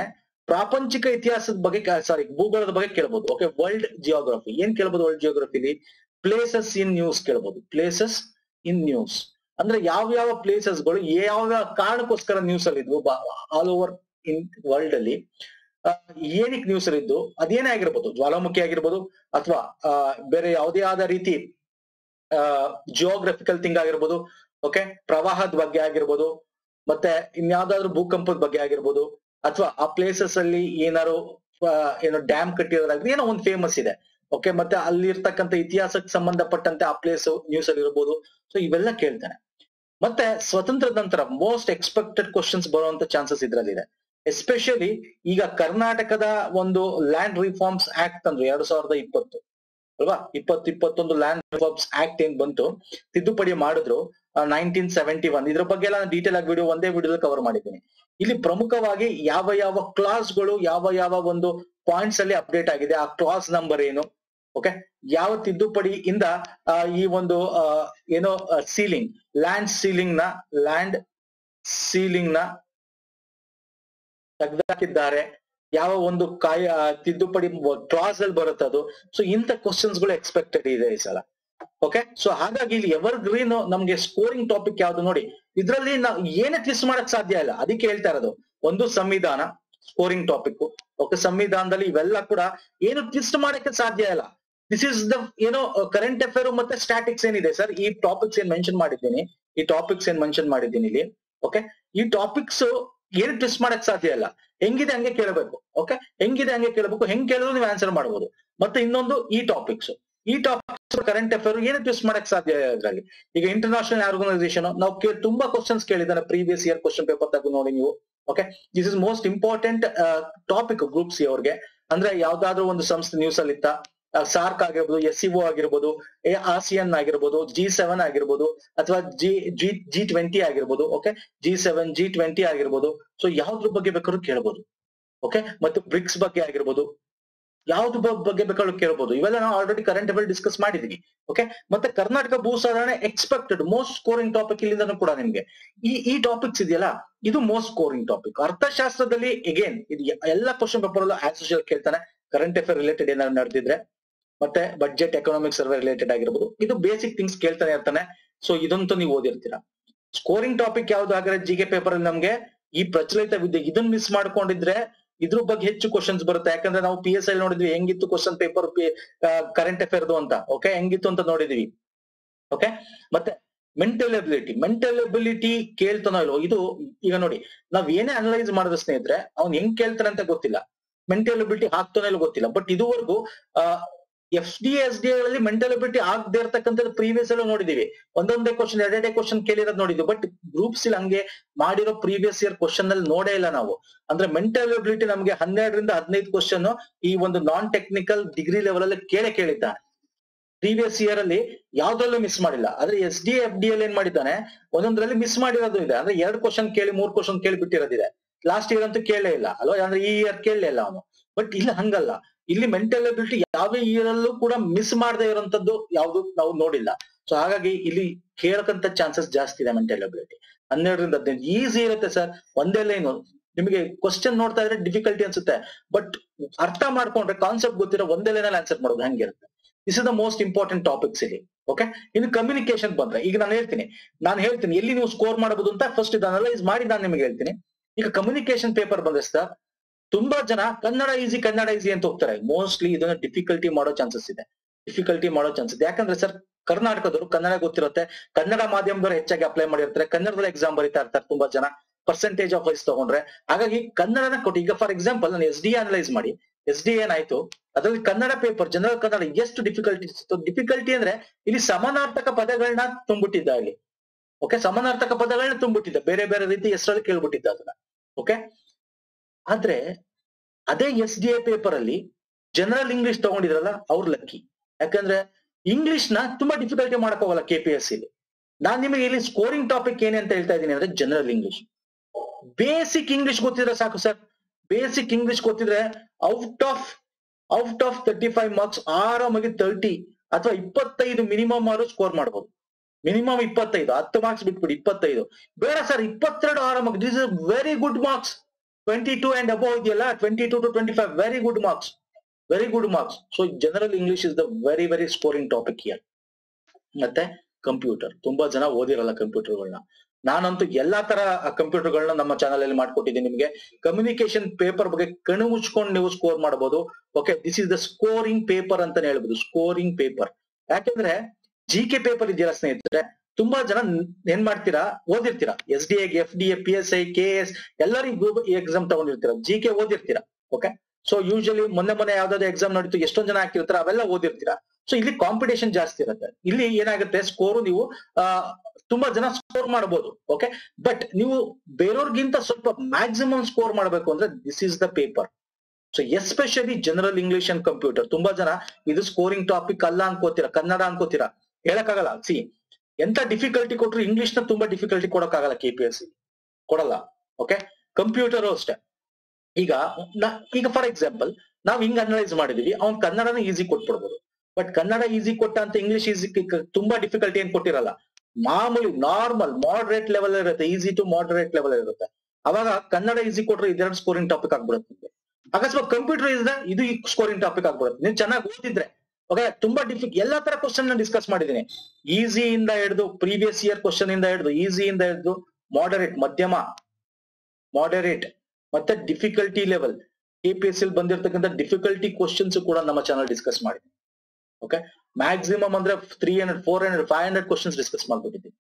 ಪ್ರಾಪಂಚಿಕ ಇತಿಹಾಸದ ಬಗ್ಗೆ ಸಾರಿ ಭೂಗೋಳದ ಬಗ್ಗೆ ಕೇಳ್ಬೋದು ಓಕೆ ವರ್ಲ್ಡ್ ಜಿಯೋಗ್ರಫಿ ಏನ್ ಕೇಳ್ಬೋದು ವರ್ಲ್ಡ್ ಜಿಯೋಗ್ರಫಿಲಿ ಪ್ಲೇಸಸ್ ಇನ್ ನ್ಯೂಸ್ ಕೇಳ್ಬೋದು ಪ್ಲೇಸಸ್ ಇನ್ ನ್ಯೂಸ್ ಅಂದ್ರೆ ಯಾವ ಯಾವ ಪ್ಲೇಸಸ್ ಗಳು ಯಾವ ಯಾವ ಕಾರಣಕ್ಕೋಸ್ಕರ ನ್ಯೂಸ್ ಅಲ್ಲಿ ಇದ್ವು ಆಲ್ ಓವರ್ ಇನ್ ವರ್ಲ್ಡ್ ಅಲ್ಲಿ ಆ, ಏನಕ್ಕೆ ನ್ಯೂಸ್ ಅಲ್ಲಿ ಇದ್ದು ಅದೇನೇ ಆಗಿರ್ಬೋದು ಜ್ವಾಲಾಮುಖಿ ಆಗಿರ್ಬೋದು ಅಥವಾ ಬೇರೆ ಯಾವುದೇ ಆದ ರೀತಿ ಜಿಯೋಗ್ರಫಿಕಲ್ ಥಿಂಗ್ ಆಗಿರ್ಬೋದು ಓಕೆ ಪ್ರವಾಹದ ಬಗ್ಗೆ ಆಗಿರ್ಬೋದು ಮತ್ತೆ ಇನ್ಯಾವ್ದಾದ್ರು ಭೂಕಂಪದ ಬಗ್ಗೆ ಆಗಿರ್ಬೋದು ಅಥವಾ ಆ ಪ್ಲೇಸಸ್ ಅಲ್ಲಿ ಏನಾರು ಆ, ಏನೋ ಡ್ಯಾಮ್ ಕಟ್ಟಿರೋದಾಗ್ಲಿ ಏನೋ ಒಂದು ಫೇಮಸ್ ಇದೆ ಓಕೆ ಮತ್ತೆ ಅಲ್ಲಿರ್ತಕ್ಕಂಥ ಇತಿಹಾಸಕ್ಕೆ ಸಂಬಂಧಪಟ್ಟಂತೆ ಆ ಪ್ಲೇಸ್ ನ್ಯೂಸ್ ಅಲ್ಲಿ ಇರ್ಬೋದು ಸೊ ಇವೆಲ್ಲ ಕೇಳ್ತಾನೆ ಮತ್ತೆ ಸ್ವತಂತ್ರದ ನಂತರ ಮೋಸ್ಟ್ ಎಕ್ಸ್ಪೆಕ್ಟೆಡ್ ಕ್ವಶನ್ಸ್ ಬರುವಂತ ಚಾನ್ಸಸ್ ಇದ್ರಲ್ಲಿದೆ ಎಸ್ಪೆಷಲಿ ಈಗ ಕರ್ನಾಟಕದ ಒಂದು ಲ್ಯಾಂಡ್ ರಿಫಾರ್ಮ್ಸ್ ಆಕ್ಟ್ ಅಂದ್ರು ಎರಡ್ ಸಾವಿರದ ಇಪ್ಪತ್ತು ಅಲ್ವಾ ಇಪ್ಪತ್ತು ಇಪ್ಪತ್ತೊಂದು ಲ್ಯಾಂಡ್ ರಿಫಾರ್ಮ್ಸ್ ಆಕ್ಟ್ ಏನ್ ಬಂತು ತಿದ್ದುಪಡಿ ಮಾಡಿದ್ರು ನೈನ್ಟೀನ್ ಸೆವೆಂಟಿ ಒನ್ ಇದ್ರ ಬಗ್ಗೆ ಎಲ್ಲ ಡೀಟೇಲ್ ಆಗಿ ವಿಡಿಯೋ ಒಂದೇ ವಿಡಿಯೋದಲ್ಲಿ ಕವರ್ ಮಾಡಿದ್ದೀನಿ ಇಲ್ಲಿ ಪ್ರಮುಖವಾಗಿ ಯಾವ ಯಾವ ಕ್ಲಾಸ್ ಗಳು ಯಾವ ಯಾವ ಒಂದು ಪಾಯಿಂಟ್ಸ್ ಅಲ್ಲಿ ಅಪ್ಡೇಟ್ ಆಗಿದೆ ಆ ಕ್ಲಾಸ್ ನಂಬರ್ ಏನು ಓಕೆ ಯಾವ ತಿದ್ದುಪಡಿಯಿಂದ ಆ, ಈ ಒಂದು ಆ, ಏನೋ ಸೀಲಿಂಗ್ ಲ್ಯಾಂಡ್ ಸೀಲಿಂಗ್ ನ ಲ್ಯಾಂಡ್ ಸೀಲಿಂಗ್ ನ ತೆಗೆದಾಕಿದ್ದಾರೆ ಯಾವ ಒಂದು ಕಾಯ ಆ, ತಿದ್ದುಪಡಿ ಕ್ಲಾಸ್ ಅಲ್ಲಿ ಬರುತ್ತೆ ಅದು ಸೊ ಇಂಥ ಕ್ವಶನ್ಸ್ ಗಳು ಎಕ್ಸ್ಪೆಕ್ಟೆಡ್ ಇದೆ ಈ ಸಲ ಓಕೆ ಸೊ ಹಾಗಾಗಿ ಇಲ್ಲಿ ಎವರ್ ಗ್ರೀನ್ ನಮ್ಗೆ ಸ್ಕೋರಿಂಗ್ ಟಾಪಿಕ್ ಯಾವ್ದು ನೋಡಿ ಇದ್ರಲ್ಲಿ ನಾವು ಏನೇ ಟ್ವಿಸ್ಟ್ ಮಾಡಕ್ ಸಾಧ್ಯ ಇಲ್ಲ ಅದಕ್ಕೆ ಹೇಳ್ತಾ ಇರೋದು ಒಂದು ಸಂವಿಧಾನ ಸ್ಕೋರಿಂಗ್ ಟಾಪಿಕ್ ಓಕೆ ಸಂವಿಧಾನದಲ್ಲಿ ಇವೆಲ್ಲ ಕೂಡ ಏನು ಟ್ವಿಸ್ಟ್ ಮಾಡಕ್ಕೆ ಸಾಧ್ಯ ಇಲ್ಲ ದಿಸ್ ಇಸ್ ದ ಏನೋ ಕರೆಂಟ್ ಅಫೇರ್ ಮತ್ತೆ ಸ್ಟಾಟಿಕ್ಸ್ ಏನಿದೆ ಸರ್ ಈ ಟಾಪಿಕ್ಸ್ ಏನ್ ಮೆನ್ಷನ್ ಮಾಡಿದ್ದೀನಿ ಈ ಟಾಪಿಕ್ಸ್ ಏನ್ ಮೆನ್ಷನ್ ಮಾಡಿದ್ದೀನಿ ಇಲ್ಲಿ ಓಕೆ ಈ ಟಾಪಿಕ್ಸ್ ಏನು ಟ್ವಿಸ್ಟ್ ಮಾಡಕ್ ಸಾಧ್ಯ ಇಲ್ಲ ಹೆಂಗಿದೆ ಹಂಗೆ ಕೇಳಬೇಕು ಓಕೆ ಹೆಂಗಿದೆ ಹಂಗೆ ಕೇಳಬೇಕು ಹೆಂಗ್ ಕೇಳಿದ್ರು ನೀವು ಆನ್ಸರ್ ಮಾಡಬಹುದು ಮತ್ತೆ ಇನ್ನೊಂದು ಈ ಟಾಪಿಕ್ಸ್ ಈ ಟಾಪಿಕ್ಸ್ ಕರೆಂಟ್ ಅಫೇರ್ ಏನು ಟ್ವಿಸ್ಟ್ ಮಾಡಕ್ ಸಾಧ್ಯ ಇಲ್ಲ ಇದ್ರಲ್ಲಿ ಈಗ ಇಂಟರ್ನ್ಯಾಷನಲ್ ಆರ್ಗನೈಸೇಷನ್ ನಾವು ಕೇ- ತುಂಬಾ ಕ್ವಶನ್ಸ್ ಕೇಳಿದಾರೆ ಪ್ರೀವಿಯಸ್ ಇಯರ್ ಕ್ವಶನ್ ಪೇಪರ್ ತೆಗೆದು ನೋಡಿ ನೀವು okay this is most important topic group C ಅವ್ರಿಗೆ ಅಂದ್ರೆ ಯಾವ್ದಾದ್ರು ಒಂದು ಸಂಸ್ಥೆ ನ್ಯೂಸ್ ಅಲ್ಲಿ ಇತ್ತ ಸಾರ್ಕ್ ಆಗಿರ್ಬೋದು ಎಸ್ ಸಿಒ ಆಗಿರ್ಬೋದು ಎ ಆಸಿಯನ್ ಆಗಿರ್ಬೋದು ಜಿ ಸೆವೆನ್ ಆಗಿರ್ಬೋದು ಅಥವಾ ಜಿ ಜಿ ಜಿ ಟ್ವೆಂಟಿ ಆಗಿರ್ಬೋದು okay G seven G twenty ಆಗಿರ್ಬೋದು ಸೊ ಯಾವ್ದ್ರ ಬಗ್ಗೆ ಬೇಕಾದ್ರೂ ಕೇಳ್ಬೋದು ಓಕೆ ಮತ್ತು ಬ್ರಿಕ್ಸ್ ಬಗ್ಗೆ ಆಗಿರ್ಬೋದು ಯಾವ್ದು ಬ- ಬಗ್ಗೆ ಬೇಕಾದ್ರೂ ಕೇಳ್ಬೋದು ಇವೆಲ್ಲ ನಾವು ಆಲ್ರೆಡಿ ಕರೆಂಟ್ ಅಫೇರ್ ಡಿಸ್ಕಸ್ ಮಾಡಿದೀವಿ ಓಕೆ ಮತ್ತೆ ಕರ್ನಾಟಕ ಭೂ ಸುಧಾರಣೆ ಎಕ್ಸ್ಪೆಕ್ಟೆಡ್ ಮೋಸ್ಟ್ ಸ್ಕೋರಿಂಗ್ ಟಾಪಿಕ್ ಇಲ್ಲಿಂದನೂ ಕೂಡ ನಿಮ್ಗೆ ಈ ಈ ಟಾಪಿಕ್ಸ್ ಇದೆಯಲ್ಲ ಇದು ಮೋಸ್ಟ್ ಸ್ಕೋರಿಂಗ್ ಟಾಪಿಕ್ ಅರ್ಥಶಾಸ್ತ್ರದಲ್ಲಿ ಎಗೇನ್ ಇದು ಎ- ಎಲ್ಲ ಕ್ವಶನ್ ಪೇಪರ್ ಅಲ್ಲೂ ಆಸ್ ಯೂಶುವಲ್ ಕೇಳ್ತಾನೆ ಕರೆಂಟ್ ಅಫೇರ್ ರಿಲೇಟೆಡ್ ಏನಾದ್ರು ನಡೆದಿದ್ರೆ ಮತ್ತೆ ಬಡ್ಜೆಟ್ ಎಕನಾಮಿಕ್ ಸರ್ವೆ ರಿಲೇಟೆಡ್ ಆಗಿರ್ಬೋದು ಇದು ಬೇಸಿಕ್ ಥಿಂಗ್ಸ್ ಕೇಳ್ತಾನೆ ಇರ್ತಾನೆ ಸೊ ಇದಂತೂ ನೀವು ಓದಿರ್ತೀರಾ ಸ್ಕೋರಿಂಗ್ ಟಾಪಿಕ್ ಯಾವ್ದು ಹಾಗಾದ್ರೆ ಜಿ ಕೆ ಪೇಪರ್ ಅಲ್ಲಿ ನಮ್ಗೆ ಈ ಪ್ರಚಲಿತ ವಿದ್ಯೆ ಇದನ್ನ ಮಿಸ್ ಮಾಡ್ಕೊಂಡಿದ್ರೆ ಇದ್ರ ಬಗ್ಗೆ ಹೆಚ್ಚು ಕ್ವಶನ್ಸ್ ಬರುತ್ತೆ ಯಾಕಂದ್ರೆ ನಾವು ಪಿ ಎಸ್ ಐ ನೋಡಿದ್ವಿ ಹೆಂಗಿತ್ತು ಕ್ವಶನ್ ಪೇಪರ್ ಕರೆಂಟ್ ಅಫೇರ್ದು ಅಂತ ಓಕೆ ಹೆಂಗಿತ್ತು ಅಂತ ನೋಡಿದ್ವಿ ಓಕೆ ಮತ್ತೆ ಮೆಂಟಲ್ ಎಬಿಲಿಟಿ ಮೆಂಟಲ್ ಎಬಿಲಿಟಿ ಕೇಳ್ತಾನೋ ಇಲ್ವೋ ಇದು ಈಗ ನೋಡಿ ನಾವ್ ಏನೇ ಅನಲೈಸ್ ಮಾಡಿದ ಸ್ನೇಹಿತರೆ ಅವ್ನ್ ಹೆಂಗ್ ಕೇಳ್ತಾನೆ ಅಂತ ಗೊತ್ತಿಲ್ಲ ಮೆಂಟಲ್ ಎಬಿಲಿಟಿ ಹಾಕ್ತಾನೋ ಇಲ್ವೋ ಗೊತ್ತಿಲ್ಲ ಬಟ್ ಇದುವರೆಗೂ ಎಫ್ ಡಿ ಎಸ್ ಡಿ ಗಳಲ್ಲಿ ಮೆಂಟಲ್ ಎಬಿಲಿಟಿ ಆಗದೆ ಇರ್ತಕ್ಕಂಥದ್ದು ಪ್ರೀವಿಯಸ್ ಎಲ್ಲ ನೋಡಿದೀವಿ ಒಂದೊಂದೇ ಕ್ವಶನ್ ಎರಡೆರಡೇ ಕ್ವಶನ್ ಕೇಳಿರೋದು ನೋಡಿದ್ವಿ ಬಟ್ ಗ್ರೂಪ್ಸ್ ಇಲ್ಲಿ ಹಂಗೆ ಮಾಡಿರೋ ಪ್ರೀವಿಯಸ್ ಇಯರ್ ಕ್ವಶನ್ ಅಲ್ಲಿ ನೋಡೇ ಇಲ್ಲ ನಾವು ಅಂದ್ರೆ ಮೆಂಟಲ್ ಎಬಿಲಿಟಿ ನಮಗೆ ಹನ್ನೆರಡರಿಂದ ಹದಿನೈದು ಕ್ವಶನ್ ಈ ಒಂದು ನಾನ್ ಟೆಕ್ನಿಕಲ್ ಡಿಗ್ರಿ ಲೆವೆಲ್ ಅಲ್ಲಿ ಕೇಳೇ ಕೇಳಿದ್ದಾನೆ ಪ್ರೀವಿಯಸ್ ಇಯರ್ ಅಲ್ಲಿ ಯಾವ್ದ್ರಲ್ಲೂ ಮಿಸ್ ಮಾಡಿಲ್ಲ ಆದ್ರೆ ಎಸ್ ಡಿ ಎಫ್ ಡಿ ಅಲ್ಲಿ ಏನ್ ಮಾಡಿದ್ದಾನೆ ಒಂದೊಂದ್ರಲ್ಲಿ ಮಿಸ್ ಮಾಡಿರೋದು ಇದೆ ಅಂದ್ರೆ ಎರಡು ಕ್ವಶನ್ ಕೇಳಿ ಮೂರ್ ಕ್ವಶನ್ ಕೇಳಿ ಬಿಟ್ಟಿರೋದಿದೆ ಲಾಸ್ಟ್ ಇಯರ್ ಅಂತೂ ಕೇಳೇ ಇಲ್ಲ ಅಲ್ವಾ ಅಂದ್ರೆ ಈ ಇಯರ್ ಕೇಳಲೇ ಇಲ್ಲ ಅವನು ಬಟ್ ಇಲ್ಲಿ ಹಂಗಲ್ಲ ಇಲ್ಲಿ ಮೆಂಟಲ್ ಎಬಿಲಿಟಿ ಯಾವ ಇಯರ್ ಅಲ್ಲೂ ಕೂಡ ಮಿಸ್ ಮಾಡದೇ ಇರೋಂಥದ್ದು ಯಾವ್ದು ನಾವು ನೋಡಿಲ್ಲ ಸೊ ಹಾಗಾಗಿ ಇಲ್ಲಿ ಕೇಳಕಂತ ಚಾನ್ಸಸ್ ಜಾಸ್ತಿ ಇದೆ ಮೆಂಟಲ್ ಎಬಿಲಿಟಿ ಹನ್ನೆರಡರಿಂದ ಹದಿನೈದು ಈಸಿ ಇರುತ್ತೆ ಸರ್ ಒಂದೇ ಲೈನು ನಿಮಗೆ ಕ್ವಶನ್ ನೋಡ್ತಾ ಇದ್ರೆ ಡಿಫಿಕಲ್ಟಿ ಅನ್ಸುತ್ತೆ ಬಟ್ ಅರ್ಥ ಮಾಡ್ಕೊಂಡ್ರೆ ಕಾನ್ಸೆಪ್ಟ್ ಗೊತ್ತಿರೋ ಒಂದೇ ಲೈನಲ್ಲಿ ಆನ್ಸರ್ ಮಾಡೋದು ಹಂಗಿರುತ್ತೆ this is the most important topics ಇಲ್ಲಿ ಓಕೆ ಇನ್ನು ಕಮ್ಯುನಿಕೇಶನ್ ಬಂದ್ರೆ ಈಗ ನಾನು ಹೇಳ್ತೀನಿ ನಾನು ಹೇಳ್ತೀನಿ ಎಲ್ಲಿ ನೀವು ಸ್ಕೋರ್ ಮಾಡಬಹುದು ಅಂತ ಫಸ್ಟ್ ಇದು ಅನಲೈಸ್ ಮಾಡಿ ನಾನು ನಿಮಗೆ ಹೇಳ್ತೀನಿ ಈಗ ಕಮ್ಯುನಿಕೇಶನ್ ಪೇಪರ್ ಬಂದ್ರೆ ಸರ್ ತುಂಬಾ ಜನ ಕನ್ನಡ ಈಸಿ ಕನ್ನಡ ಈಸಿ ಅಂತ ಹೋಗ್ತಾರೆ ಮೋಸ್ಟ್ಲಿ ಇದನ್ನ ಡಿಫಿಕಲ್ಟಿ ಮಾಡೋ ಚಾನ್ಸಸ್ ಇದೆ ಡಿಫಿಕಲ್ಟಿ ಮಾಡೋ ಚಾನ್ಸಸ್ ಇದೆ ಯಾಕಂದ್ರೆ ಸರ್ ಕರ್ನಾಟಕದವರು ಕನ್ನಡ ಗೊತ್ತಿರುತ್ತೆ ಕನ್ನಡ ಮಾಧ್ಯಮದವರು ಹೆಚ್ಚಾಗಿ ಅಪ್ಲೈ ಮಾಡಿರ್ತಾರೆ ಕನ್ನಡದಲ್ಲಿ ಎಕ್ಸಾಮ್ ಬರೀತಾ ಇರ್ತಾರೆ ತುಂಬಾ ಜನ ಪರ್ಸೆಂಟೇಜ್ ಆಫ್ ವೈಸ್ ತಗೊಂಡ್ರೆ ಹಾಗಾಗಿ ಕನ್ನಡನ ಕೊಟ್ಟು ಈಗ ಫಾರ್ ಎಕ್ಸಾಂಪಲ್ ನಾನು ಎಸ್ ಡಿ ಅನಲೈಸ್ ಮಾಡಿ ಎಸ್ ಡಿ ಏನಾಯ್ತು ಅದ್ರಲ್ಲಿ ಕನ್ನಡ ಪೇಪರ್ ಜನರಲ್ ಕನ್ನಡ ಎಷ್ಟು ಡಿಫಿಕಲ್ಟಿ ಡಿಫಿಕಲ್ಟಿ ಅಂದ್ರೆ ಇಲ್ಲಿ ಸಮಾನಾರ್ಥಕ ಪದಗಳನ್ನ ತುಂಬಿಟ್ಟಿದ್ದ ಇಲ್ಲಿ ಓಕೆ ಸಮಾನಾರ್ಥಕ ಪದಗಳನ್ನ ತುಂಬಿಟ್ಟಿದ್ದ ಬೇರೆ ಬೇರೆ ರೀತಿ ಹೆಸರಲ್ಲಿ ಕೇಳ್ಬಿಟ್ಟಿದ್ದ ಅದನ್ನ ಓಕೆ ಆದ್ರೆ ಅದೇ ಎಸ್ ಡಿ ಎ ಪೇಪರ್ ಅಲ್ಲಿ ಜನರಲ್ ಇಂಗ್ಲಿಷ್ ತಗೊಂಡಿದ್ರಲ್ಲ ಅವ್ರ ಲಕ್ಕಿ ಯಾಕಂದ್ರೆ ಇಂಗ್ಲಿಷ್ ನ ತುಂಬಾ ಡಿಫಿಕಲ್ಟಿ ಮಾಡಕ್ ಹೋಗಲ್ಲ ಕೆ ಪಿ ಎಸ್ ಸಿ ನಾನ್ ನಿಮಗೆ ಇಲ್ಲಿ ಸ್ಕೋರಿಂಗ್ ಟಾಪಿಕ್ ಏನೇ ಅಂತ ಹೇಳ್ತಾ ಇದ್ದೀನಿ ಅಂದ್ರೆ ಜನರಲ್ ಇಂಗ್ಲಿಷ್ ಬೇಸಿಕ್ ಇಂಗ್ಲಿಷ್ ಗೊತ್ತಿದ್ರೆ ಸಾಕು ಸರ್ ಬೇಸಿಕ್ ಇಂಗ್ಲಿಷ್ ಗೊತ್ತಿದ್ರೆ out of out of thirty five marks ಆರಾಮಾಗಿ ತರ್ಟಿ ಅಥವಾ ಇಪ್ಪತ್ತೈದು ಮಿನಿಮಮ್ ಆದ್ರೂ ಸ್ಕೋರ್ ಮಾಡ್ಬೋದು ಮಿನಿಮಮ್ ಇಪ್ಪತ್ತೈದು ಹತ್ತು ಮಾರ್ಕ್ಸ್ ಬಿಟ್ಬಿಡಿ ಇಪ್ಪತ್ತೈದು ಬೇಡ ಸರ್ ಇಪ್ಪತ್ತೆರಡು ಆರಾಮಾಗಿ this is very good marks twenty two and above ಇದೆಯಲ್ಲ twenty two to twenty five very good marks very good marks so general English is the very very scoring topic year ಮತ್ತೆ computer ತುಂಬಾ ಜನ ಓದಿರಲ್ಲ ಕಂಪ್ಯೂಟರ್ಗಳನ್ನ ನಾನಂತೂ ಎಲ್ಲಾ ತರ ಕಂಪ್ಯೂಟರ್ಗಳನ್ನ ನಮ್ಮ channel ಅಲ್ಲಿ ಮಾಡ್ಕೊಟ್ಟಿದ್ದೀನಿ ನಿಮ್ಗೆ ಕಮ್ಯುನಿಕೇಶನ್ ಪೇಪರ್ ಬಗ್ಗೆ ಕಣ್ಣು ಮುಚ್ಕೊಂಡು ನೀವು ಸ್ಕೋರ್ ಮಾಡಬಹುದು okay this is the scoring paper ಅಂತಾನೆ ಹೇಳ್ಬೋದು ಸ್ಕೋರಿಂಗ್ ಪೇಪರ್ ಯಾಕಂದ್ರೆ ಜಿ ಕೆ ಪೇಪರ್ ಇದೆಯಲ್ಲ ಸ್ನೇಹಿತರೆ ತುಂಬಾ ಜನ ಏನ್ ಮಾಡ್ತೀರಾ ಓದಿರ್ತೀರಾ ಎಸ್ ಡಿ ಎಗ್ F D A P S I K S ಎಲ್ಲರಿಗೂ ಎಕ್ಸಾಮ್ ತಗೊಂಡಿರ್ತೀರಾ ಜಿ ಕೆ ಓದಿರ್ತೀರಾ ಓಕೆ ಸೊ ಯೂಶಲಿ ಮೊನ್ನೆ ಮೊನ್ನೆ ಯಾವ್ದಾದ್ರು ಎಕ್ಸಾಮ್ ನಡೀತು ಎಷ್ಟೊಂದ್ ಜನ ಹಾಕಿರ್ತಾರ ಅವೆಲ್ಲ ಓದಿರ್ತೀರಾ ಸೊ ಇಲ್ಲಿ ಕಾಂಪಿಟೇಷನ್ ಜಾಸ್ತಿ ಇರುತ್ತೆ ಇಲ್ಲಿ ಏನಾಗುತ್ತೆ ಸ್ಕೋರ್ ನೀವು ಆ, ತುಂಬಾ ಜನ ಸ್ಕೋರ್ ಮಾಡಬಹುದು ಓಕೆ ಬಟ್ ನೀವು ಬೇರೆಯವ್ರಿಗಿಂತ ಸ್ವಲ್ಪ ಮ್ಯಾಕ್ಸಿಮಮ್ ಸ್ಕೋರ್ ಮಾಡಬೇಕು ಅಂದ್ರೆ this is the paper so especially general English and computer ತುಂಬಾ ಜನ ಇದು ಸ್ಕೋರಿಂಗ್ ಟಾಪಿಕ್ ಅಲ್ಲ ಅನ್ಕೋತೀರಾ ಕನ್ನಡ ಅನ್ಕೋತೀರಾ ಹೇಳಕ್ಕಾಗಲ್ಲ ಸಿ ಎಂತ ಡಿಫಿಕಲ್ಟಿ ಕೊಟ್ರು ಇಂಗ್ಲಿಷ್ ನ ತುಂಬಾ ಡಿಫಿಕಲ್ಟಿ ಕೊಡಕ್ಕಾಗಲ್ಲ ಕೆ ಪಿ ಎಸ್ ಸಿ ಕೊಡಲ್ಲ ಓಕೆ ಕಂಪ್ಯೂಟರ್ ಅಷ್ಟೇ ಈಗ ನ- ಈಗ ಫಾರ್ ಎಕ್ಸಾಂಪಲ್ ನಾವ್ ಹಿಂಗ್ ಅನಲೈಸ್ ಮಾಡಿದೀವಿ ಅವ್ನ್ ಕನ್ನಡನ ಈಸಿ ಕೊಟ್ಬಿಡ್ಬೋದು ಬಟ್ ಕನ್ನಡ ಈಸಿ ಕೊಟ್ಟ ಅಂತ ಇಂಗ್ಲಿಷ್ ಈಸಿ ತುಂಬಾ ಡಿಫಿಕಲ್ಟಿ ಏನ್ ಕೊಟ್ಟಿರಲ್ಲ ಮಾಮೂಲಿ ನಾರ್ಮಲ್ ಮಾಡರೇಟ್ ಲೆವೆಲ್ ಇರುತ್ತೆ ಈಸಿ ಟು ಮಾಡರೇಟ್ ಲೆವೆಲ್ ಇರುತ್ತೆ ಅವಾಗ ಕನ್ನಡ ಈಸಿ ಕೊಟ್ರೆ ಇದೆರಡು ಸ್ಕೋರಿಂಗ್ ಟಾಪಿಕ್ ಆಗ್ಬಿಡುತ್ತೆ ನಿಮ್ಗೆ ಅಕಸ್ಮಾತ್ ಕಂಪ್ಯೂಟರ್ ಇದ್ರೆ ಇದು ಸ್ಕೋರಿಂಗ್ ಟಾಪಿಕ್ ಆಗ್ಬಿಡುತ್ತೆ ನೀವು ಚೆನ್ನಾಗಿ ಓದಿದ್ರೆ ಓಕೆ ತುಂಬಾ ಡಿಫಿಕ್ ಎಲ್ಲಾ ತರ ಕ್ವಶನ್ ನ ಡಿಸ್ಕಸ್ ಮಾಡಿದೀನಿ ಈಸಿ ಇಂದ ಹಿಡಿದು ಪ್ರೀವಿಯಸ್ ಇಯರ್ ಕ್ವಶನ್ ಇಂದ ಹಿಡಿದು ಈಸಿ ಇಂದ ಹಿಡಿದು ಮಾಡರೇಟ್ ಮಧ್ಯಮ ಮಾಡರೇಟ್ ಮತ್ತೆ ಡಿಫಿಕಲ್ಟಿ ಲೆವೆಲ್ ಕೆಪಿಎಸ್ ಎಲ್ ಬಂದಿರತಕ್ಕಂಥ ಡಿಫಿಕಲ್ಟಿ ಕ್ವಶನ್ಸ್ ಕೂಡ ನಮ್ಮ ಚಾನಲ್ ಡಿಸ್ಕಸ್ ಮಾಡಿದ್ವಿ ಓಕೆ ಮ್ಯಾಕ್ಸಿಮಮ್ ಅಂದ್ರೆ three hundred four hundred five hundred questions discuss ಮಾಡ್ಬಿಟ್ಟಿದ್ವಿ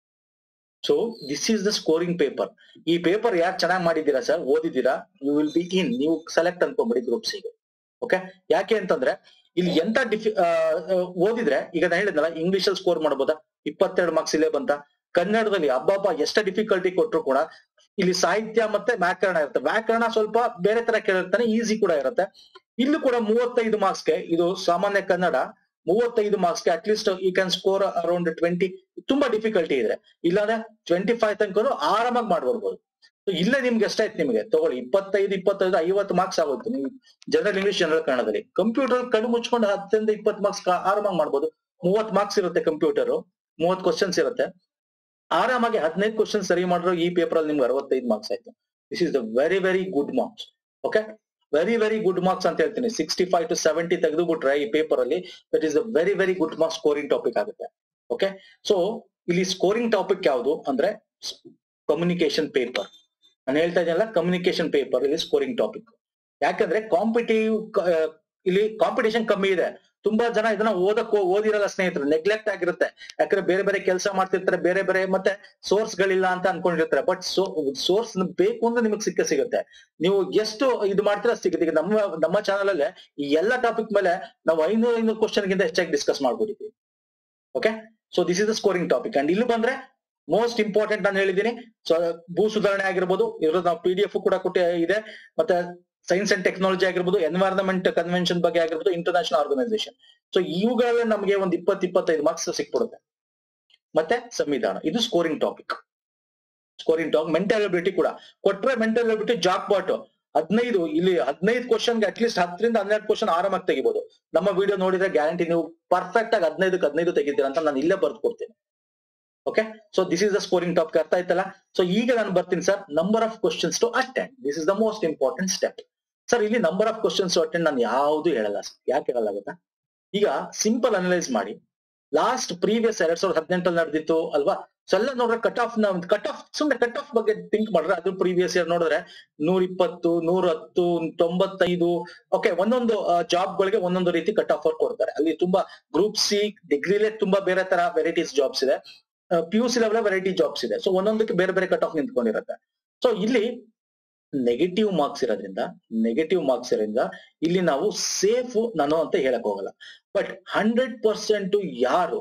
so this is the scoring paper ಈ ಪೇಪರ್ ಯಾರು ಚೆನ್ನಾಗಿ ಮಾಡಿದ್ದೀರಾ ಸರ್ ಓದಿದ್ದೀರಾ ಯು ವಿಲ್ ಬಿ ಇನ್ ನೀವು ಸೆಲೆಕ್ಟ್ ಅನ್ಕೊಂಬಿಡಿ ಗ್ರೂಪ್ಸ್ ಗೆ ಓಕೆ ಯಾಕೆ ಅಂತಂದ್ರೆ ಇಲ್ಲಿ ಎಂತ ಡಿಫಿ ಆ, ಆ, ಓದಿದ್ರೆ ಈಗ ನಾನು ಹೇಳಿದ್ನಲ್ಲ ಇಂಗ್ಲಿಷ್ ಅಲ್ಲಿ ಸ್ಕೋರ್ ಮಾಡ್ಬೋದಾ ಇಪ್ಪತ್ತೆರಡು ಮಾರ್ಕ್ಸ್ ಇಲ್ಲೇ ಬಂತ ಕನ್ನಡದಲ್ಲಿ ಹಬ್ಬ ಎಷ್ಟ ಡಿಫಿಕಲ್ಟಿ ಕೊಟ್ರು ಕೂಡ ಇಲ್ಲಿ ಸಾಹಿತ್ಯ ಮತ್ತೆ ವ್ಯಾಕರಣ ಇರುತ್ತೆ ವ್ಯಾಕರಣ ಸ್ವಲ್ಪ ಬೇರೆ ತರ ಕೇಳಿರ್ತಾನೆ ಈಸಿ ಕೂಡ ಇರುತ್ತೆ ಇಲ್ಲೂ ಕೂಡ ಮೂವತ್ತೈದು ಮಾರ್ಕ್ಸ್ಗೆ ಇದು ಸಾಮಾನ್ಯ ಕನ್ನಡ ಮೂವತ್ತೈದು ಮಾರ್ಕ್ಸ್ಗೆ ಅಟ್ಲೀಸ್ಟ್ ಈ ಕ್ಯಾನ್ ಸ್ಕೋರ್ ಅರೌಂಡ್ ಟ್ವೆಂಟಿ ತುಂಬಾ ಡಿಫಿಕಲ್ಟಿ ಇದೆ ಇಲ್ಲಾಂದ್ರೆ ಟ್ವೆಂಟಿ ಫೈವ್ ತನಕ ಆರಾಮಾಗಿ ಮಾಡ್ಬರ್ಬೋದು So ಇಲ್ಲೇ ನಿಮ್ಗೆ ಎಷ್ಟಾಯ್ತು ನಿಮಗೆ ತಗೊಳ್ಳಿ ಇಪ್ಪತ್ತೈದು ಇಪ್ಪತ್ತೈದು ಐವತ್ತು ಮಾರ್ಕ್ಸ್ ಆಗೋಯ್ತು ನೀವು ಜನರಲ್ ಇಂಗ್ಲಿಷ್ ಜನರಲ್ ಕನ್ನಡದಲ್ಲಿ ಕಂಪ್ಯೂಟರ್ ಕಣ್ಣು ಮುಚ್ಕೊಂಡು ಹತ್ತರಿಂದ ಇಪ್ಪತ್ತು ಮಾರ್ಕ್ಸ್ ಆರಾಮಾಗಿ ಮಾಡ್ಬೋದು ಮೂವತ್ ಮಾರ್ಕ್ಸ್ ಇರುತ್ತೆ ಕಂಪ್ಯೂಟರ್ ಮೂವತ್ ಕ್ವಶನ್ಸ್ ಇರುತ್ತೆ ಆರಾಮಾಗಿ ಹದಿನೈದು ಕ್ವಶನ್ ಸರಿ ಮಾಡಿರೋ ಈ ಪೇಪರ್ ಅಲ್ಲಿ ನಿಮ್ಗೆ ಅರವತ್ತೈದು ಮಾರ್ಕ್ಸ್ ಆಯ್ತು this is the very very good marks okay very very good marks ಅಂತ ಹೇಳ್ತೀನಿ ಸಿಕ್ಸ್ಟಿ ಫೈವ್ ಟು ಸೆವೆಂಟಿ ತೆಗೆದು ಬಿಟ್ರೆ ಈ ಪೇಪರ್ ಅಲ್ಲಿ that is a very very good marks scoring topic ಆಗುತ್ತೆ ಓಕೆ ಸೊ ಇಲ್ಲಿ ಸ್ಕೋರಿಂಗ್ ಟಾಪಿಕ್ ಯಾವುದು ಅಂದ್ರೆ ಕಮ್ಯುನಿಕೇಶನ್ ಪೇಪರ್ ನಾನು ಹೇಳ್ತಾ ಇದ್ದೀನಲ್ಲ ಕಮ್ಯುನಿಕೇಶನ್ ಪೇಪರ್ ಇಲ್ಲಿ ಸ್ಕೋರಿಂಗ್ ಟಾಪಿಕ್ ಯಾಕಂದ್ರೆ ಕಾಂಪಿಟೇಟಿವ್ ಇಲ್ಲಿ ಕಾಂಪಿಟೇಷನ್ ಕಮ್ಮಿ ಇದೆ ತುಂಬಾ ಜನ ಇದನ್ನ ಓದಕ್ಕೋ ಓದಿರಲ್ಲ ಸ್ನೇಹಿತರು ನೆಗ್ಲೆಕ್ಟ್ ಆಗಿರುತ್ತೆ ಯಾಕಂದ್ರೆ ಬೇರೆ ಬೇರೆ ಕೆಲಸ ಮಾಡ್ತಿರ್ತಾರೆ ಬೇರೆ ಬೇರೆ ಮತ್ತೆ ಸೋರ್ಸ್ ಗಳಿಲ್ಲ ಅಂತ ಅನ್ಕೊಂಡಿರ್ತಾರೆ ಬಟ್ ಸೋರ್ಸ್ ಬೇಕು ಅಂದ್ರೆ ನಿಮಗೆ ಸಿಕ್ಕ ಸಿಗುತ್ತೆ ನೀವು ಎಷ್ಟು ಇದು ಮಾಡ್ತೀರಾ ಸಿಗುತ್ತೆ ಈಗ ನಮ್ಮ ನಮ್ಮ ಚಾನಲ್ ಅಲ್ಲೇ ಈ ಎಲ್ಲ ಟಾಪಿಕ್ ಮೇಲೆ ನಾವು ಐನೂರು ಐನೂರು ಕ್ವಶನ್ ಗಿಂತ ಹೆಚ್ಚಾಗಿ ಡಿಸ್ಕಸ್ ಮಾಡ್ಬಿಟ್ಟಿದ್ವಿ okay so this is the scoring topic and ಇಲ್ಲಿ ಬಂದ್ರೆ ಮೋಸ್ಟ್ ಇಂಪಾರ್ಟೆಂಟ್ ನಾನು ಹೇಳಿದ್ದೀನಿ ಸೊ ಭೂ ಸುಧಾರಣೆ ಆಗಿರ್ಬೋದು ಇರೋದು ನಾವು ಪಿ ಡಿ ಎಫ್ ಕೂಡ ಕೊಟ್ಟಿ ಇದೆ ಮತ್ತೆ ಸೈನ್ಸ್ ಅಂಡ್ ಟೆಕ್ನಾಲಜಿ ಆಗಿರ್ಬೋದು ಎನ್ವೈರನ್ಮೆಂಟ್ ಕನ್ವೆನ್ಷನ್ ಬಗ್ಗೆ ಆಗಿರ್ಬೋದು ಇಂಟರ್ನ್ಯಾಷನಲ್ ಆರ್ಗನೈಸೇಷನ್ ಸೊ ಇವುಗಳಲ್ಲಿ ನಮಗೆ ಒಂದು ಇಪ್ಪತ್ ಇಪ್ಪತ್ತೈದು ಮಾರ್ಕ್ಸ್ ಸಿಕ್ಬಿಡುತ್ತೆ ಮತ್ತೆ ಸಂವಿಧಾನ ಇದು scoring topic scoring topic mental ability ಕೂಡ ಕೊಟ್ರೆ ಮೆಂಟಲ್ ಎಬಿಲಿಟಿ ಜಾಕ್ ಬಾಟ್ ಹದಿನೈದು ಇಲ್ಲಿ ಹದಿನೈದು ಕ್ವಶನ್ಗೆ ಅಟ್ಲೀಸ್ಟ್ ಹತ್ತರಿಂದ ಹನ್ನೆರಡು ಕ್ವಶನ್ ಆರಾಮಾಗಿ ತೆಗಿಬಹುದು ನಮ್ಮ ವಿಡಿಯೋ ನೋಡಿದ್ರೆ ಗ್ಯಾರಂಟಿ ನೀವು ಪರ್ಫೆಕ್ಟ್ ಆಗಿ ಹದಿನೈದಕ್ಕೆ ಹದಿನೈದು ತೆಗಿತೀರಾ ಅಂತ ನಾನು ಇಲ್ಲೇ ಬರ್ದು ಕೊಡ್ತೀನಿ okay so this is the scoring topic ಅರ್ಥ ಆಯ್ತಲ್ಲ ಸೊ ಈಗ ನಾನು ಬರ್ತೀನಿ sir number of questions to attend this is the most important step sir ಇಲ್ಲಿ number of questions to attend ನಾನು ಯಾವುದು ಹೇಳಲ್ಲ sir. ಯಾಕೆ ಹೇಳಲ್ಲ ಗೊತ್ತಾ ಈಗ ಸಿಂಪಲ್ ಅನಲೈಸ್ ಮಾಡಿ ಲಾಸ್ಟ್ ಪ್ರೀವಿಯಸ್ ಎರಡ್ ಸಾವಿರದ ಹದಿನೆಂಟಲ್ಲಿ ನಡೆದಿತ್ತು ಅಲ್ವಾ ಸೊ ಎಲ್ಲ ನೋಡ್ರೆ ಕಟ್ ಆಫ್ ನ ಕಟ್ ಆಫ್ ಸುಮ್ನೆ ಕಟ್ ಆಫ್ ಬಗ್ಗೆ ಥಿಂಕ್ ಮಾಡ್ರೆ ಅದು ಪ್ರೀವಿಯಸ್ ಇಯರ್ ನೋಡಿದ್ರೆ ನೂರ ಇಪ್ಪತ್ತು ನೂರ ಹತ್ತು ತೊಂಬತ್ತೈದು ಓಕೆ ಒಂದೊಂದು ಜಾಬ್ ಗಳಿಗೆ ಒಂದೊಂದು ರೀತಿ ಕಟ್ ಆಫ್ ಕೊಡ್ತಾರೆ ಅಲ್ಲಿ ತುಂಬಾ ಗ್ರೂಪ್ ಸಿ ಡಿಗ್ರಿಲೇ ತುಂಬಾ ಬೇರೆ ತರ ವೆರೈಟೀಸ್ ಜಾಬ್ಸ್ ಇದೆ P U C level variety jobs ಇದೆ ಸೊ ಒಂದೊಂದಕ್ಕೆ ಬೇರೆ ಬೇರೆ ಕಟ್ ಆಫ್ ನಿಂತ್ಕೊಂಡಿರುತ್ತೆ ಸೊ ಇಲ್ಲಿ ನೆಗೆಟಿವ್ ಮಾರ್ಕ್ಸ್ ಇರೋದ್ರಿಂದ ನೆಗೆಟಿವ್ ಮಾರ್ಕ್ಸ್ ಇರೋದ್ರಿಂದ ಇಲ್ಲಿ ನಾವು ಸೇಫ್ ನಾನು ಅಂತ ಹೇಳಕ್ ಹೋಗಲ್ಲ ಬಟ್ ಹಂಡ್ರೆಡ್ ಪರ್ಸೆಂಟ್ ಯಾರು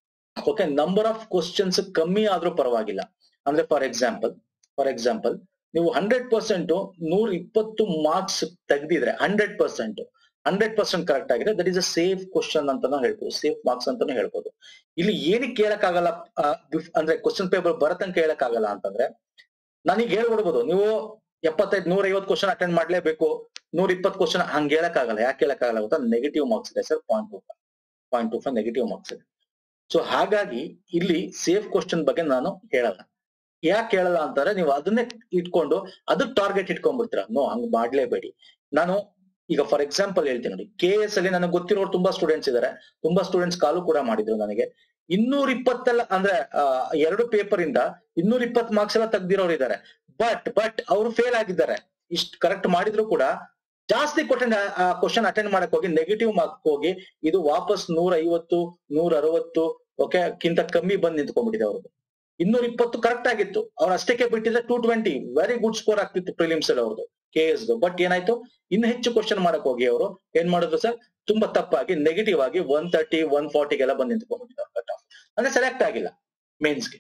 ಓಕೆ ನಂಬರ್ ಆಫ್ ಕ್ವಶನ್ಸ್ ಕಮ್ಮಿ ಆದ್ರೂ ಪರವಾಗಿಲ್ಲ ಅಂದ್ರೆ ಫಾರ್ ಎಕ್ಸಾಂಪಲ್ ಫಾರ್ ಎಕ್ಸಾಂಪಲ್ ನೀವು ಹಂಡ್ರೆಡ್ ಪರ್ಸೆಂಟ್ ನೂರ ಇಪ್ಪತ್ತು ಮಾರ್ಕ್ಸ್ ತೆಗ್ದಿದ್ರೆ hundred percent hundred percent correct ಆಗಿದೆ that is a safe question ಅಂತಾನು ಹೇಳ್ಬೋದು ಸೇಫ್ ಮಾರ್ಕ್ಸ್ ಅಂತಾನು ಹೇಳ್ಬೋದು ಇಲ್ಲಿ ಏನಕ್ಕೆ ಕೇಳಕ್ಕಾಗಲ್ಲ ಆ, ಬಿಫ್- ಅಂದ್ರೆ ಕ್ವಶನ್ ಪೇಪರ್ ಬರತಂಕ ಕೇಳಕ್ಕಾಗಲ್ಲ ಅಂತಂದ್ರೆ ನನಗೆ ಹೇಳ್ಬಿಡ್ಬೋದು ನೀವು ಎಪ್ಪತ್ತೈದು ನೂರ ಐವತ್ತು ಕ್ವಶನ್ ಅಟೆಂಡ್ ಮಾಡ್ಲೇಬೇಕು ನೂರ ಇಪ್ಪತ್ತು ಕ್ವಶನ್ ಹಂಗೆ ಹೇಳಕ್ಕಾಗಲ್ಲ ಯಾಕೆ ಹೇಳಕ್ಕಾಗಲ್ಲ ಗೊತ್ತಾ ನೆಗೆಟಿವ್ ಮಾರ್ಕ್ಸ್ ಇದೆ sir point two five point two five negative marks ಇದೆ ಸೊ ಹಾಗಾಗಿ ಇಲ್ಲಿ ಸೇಫ್ ಕ್ವಶನ್ ಬಗ್ಗೆ ನಾನು ಹೇಳಲ್ಲ ಯಾಕೆ ಕೇಳಲ್ಲ ಅಂತಾರೆ ನೀವು ಅದನ್ನೇ ಇಟ್ಕೊಂಡು ಅದಕ್ ಟಾರ್ಗೆಟ್ ಇಟ್ಕೊಂಡ್ಬಿಡ್ತೀರ ನೋ ಹಂಗ್ ಮಾಡ್ಲೇಬೇಡಿ ನಾನು ಈಗ ಫಾರ್ ಎಕ್ಸಾಂಪಲ್ ಹೇಳ್ತೀನಿ ನೋಡಿ ಕೆ ಎಸ್ ಅಲ್ಲಿ ನನಗೆ ಗೊತ್ತಿರೋರು ತುಂಬಾ ಸ್ಟೂಡೆಂಟ್ಸ್ ಇದಾರೆ ತುಂಬಾ ಸ್ಟೂಡೆಂಟ್ಸ್ ಕಾಲು ಕೂಡ ಮಾಡಿದ್ರು ನನಗೆ ಇನ್ನೂರ ಇಪ್ಪತ್ತೆಲ್ಲ ಅಂದ್ರೆ ಆ, ಎರಡು ಪೇಪರ್ ಇಂದ ಇನ್ನೂರ ಇಪ್ಪತ್ ಮಾರ್ಕ್ಸ್ ಎಲ್ಲ ತೆಗ್ದಿರೋರು ಇದಾರೆ ಬಟ್ ಬಟ್ ಅವರು ಫೇಲ್ ಆಗಿದ್ದಾರೆ ಇಷ್ಟು ಕರೆಕ್ಟ್ ಮಾಡಿದ್ರು ಕೂಡ ಜಾಸ್ತಿ ಕ್ವಶನ್ ಕ್ವಶನ್ ಅಟೆಂಡ್ ಮಾಡಕ್ ಹೋಗಿ ನೆಗೆಟಿವ್ ಮಾರ್ಕ್ ಹೋಗಿ ಇದು ವಾಪಸ್ ನೂರ ಐವತ್ತು ನೂರ ಅರವತ್ತು ಓಕೆ ಕಿಂತ ಕಮ್ಮಿ ಬಂದ್ ನಿಂತ್ಕೊಂಡ್ಬಿಟ್ಟಿದೆ ಅವ್ರದ್ದು ಇನ್ನೂರ ಇಪ್ಪತ್ತು ಕರೆಕ್ಟ್ ಆಗಿತ್ತು ಅವ್ರು ಅಷ್ಟಕ್ಕೆ ಬಿಟ್ಟಿದ್ರೆ two twenty very good score ಆಗ್ತಿತ್ತು ಪ್ರಿಲಿಮ್ಸ್ ಅಲ್ಲಿ ಅವ್ರದ್ದು ಕೆ ಎಸ್ ಬಟ್ ಏನಾಯ್ತು ಇನ್ನು ಹೆಚ್ಚು ಕ್ವಶನ್ ಮಾಡಕ್ ಹೋಗಿ ಅವರು ಏನ್ ಮಾಡಿದ್ರು ಸರ್ ತುಂಬಾ ತಪ್ಪಾಗಿ ನೆಗೆಟಿವ್ ಆಗಿ ಒನ್ ತರ್ಟಿ ಒನ್ ಫಾರ್ಟಿಗೆಲ್ಲ ಬಂದ್ ನಿಂತ್ಕೊಂಡ್ಬಿಟ್ಟಿದ್ದಾರೆ ಕಟ್ ಆಫ್ ಅಂದ್ರೆ ಸೆಲೆಕ್ಟ್ ಆಗಿಲ್ಲ ಮೇನ್ಸ್ಗೆ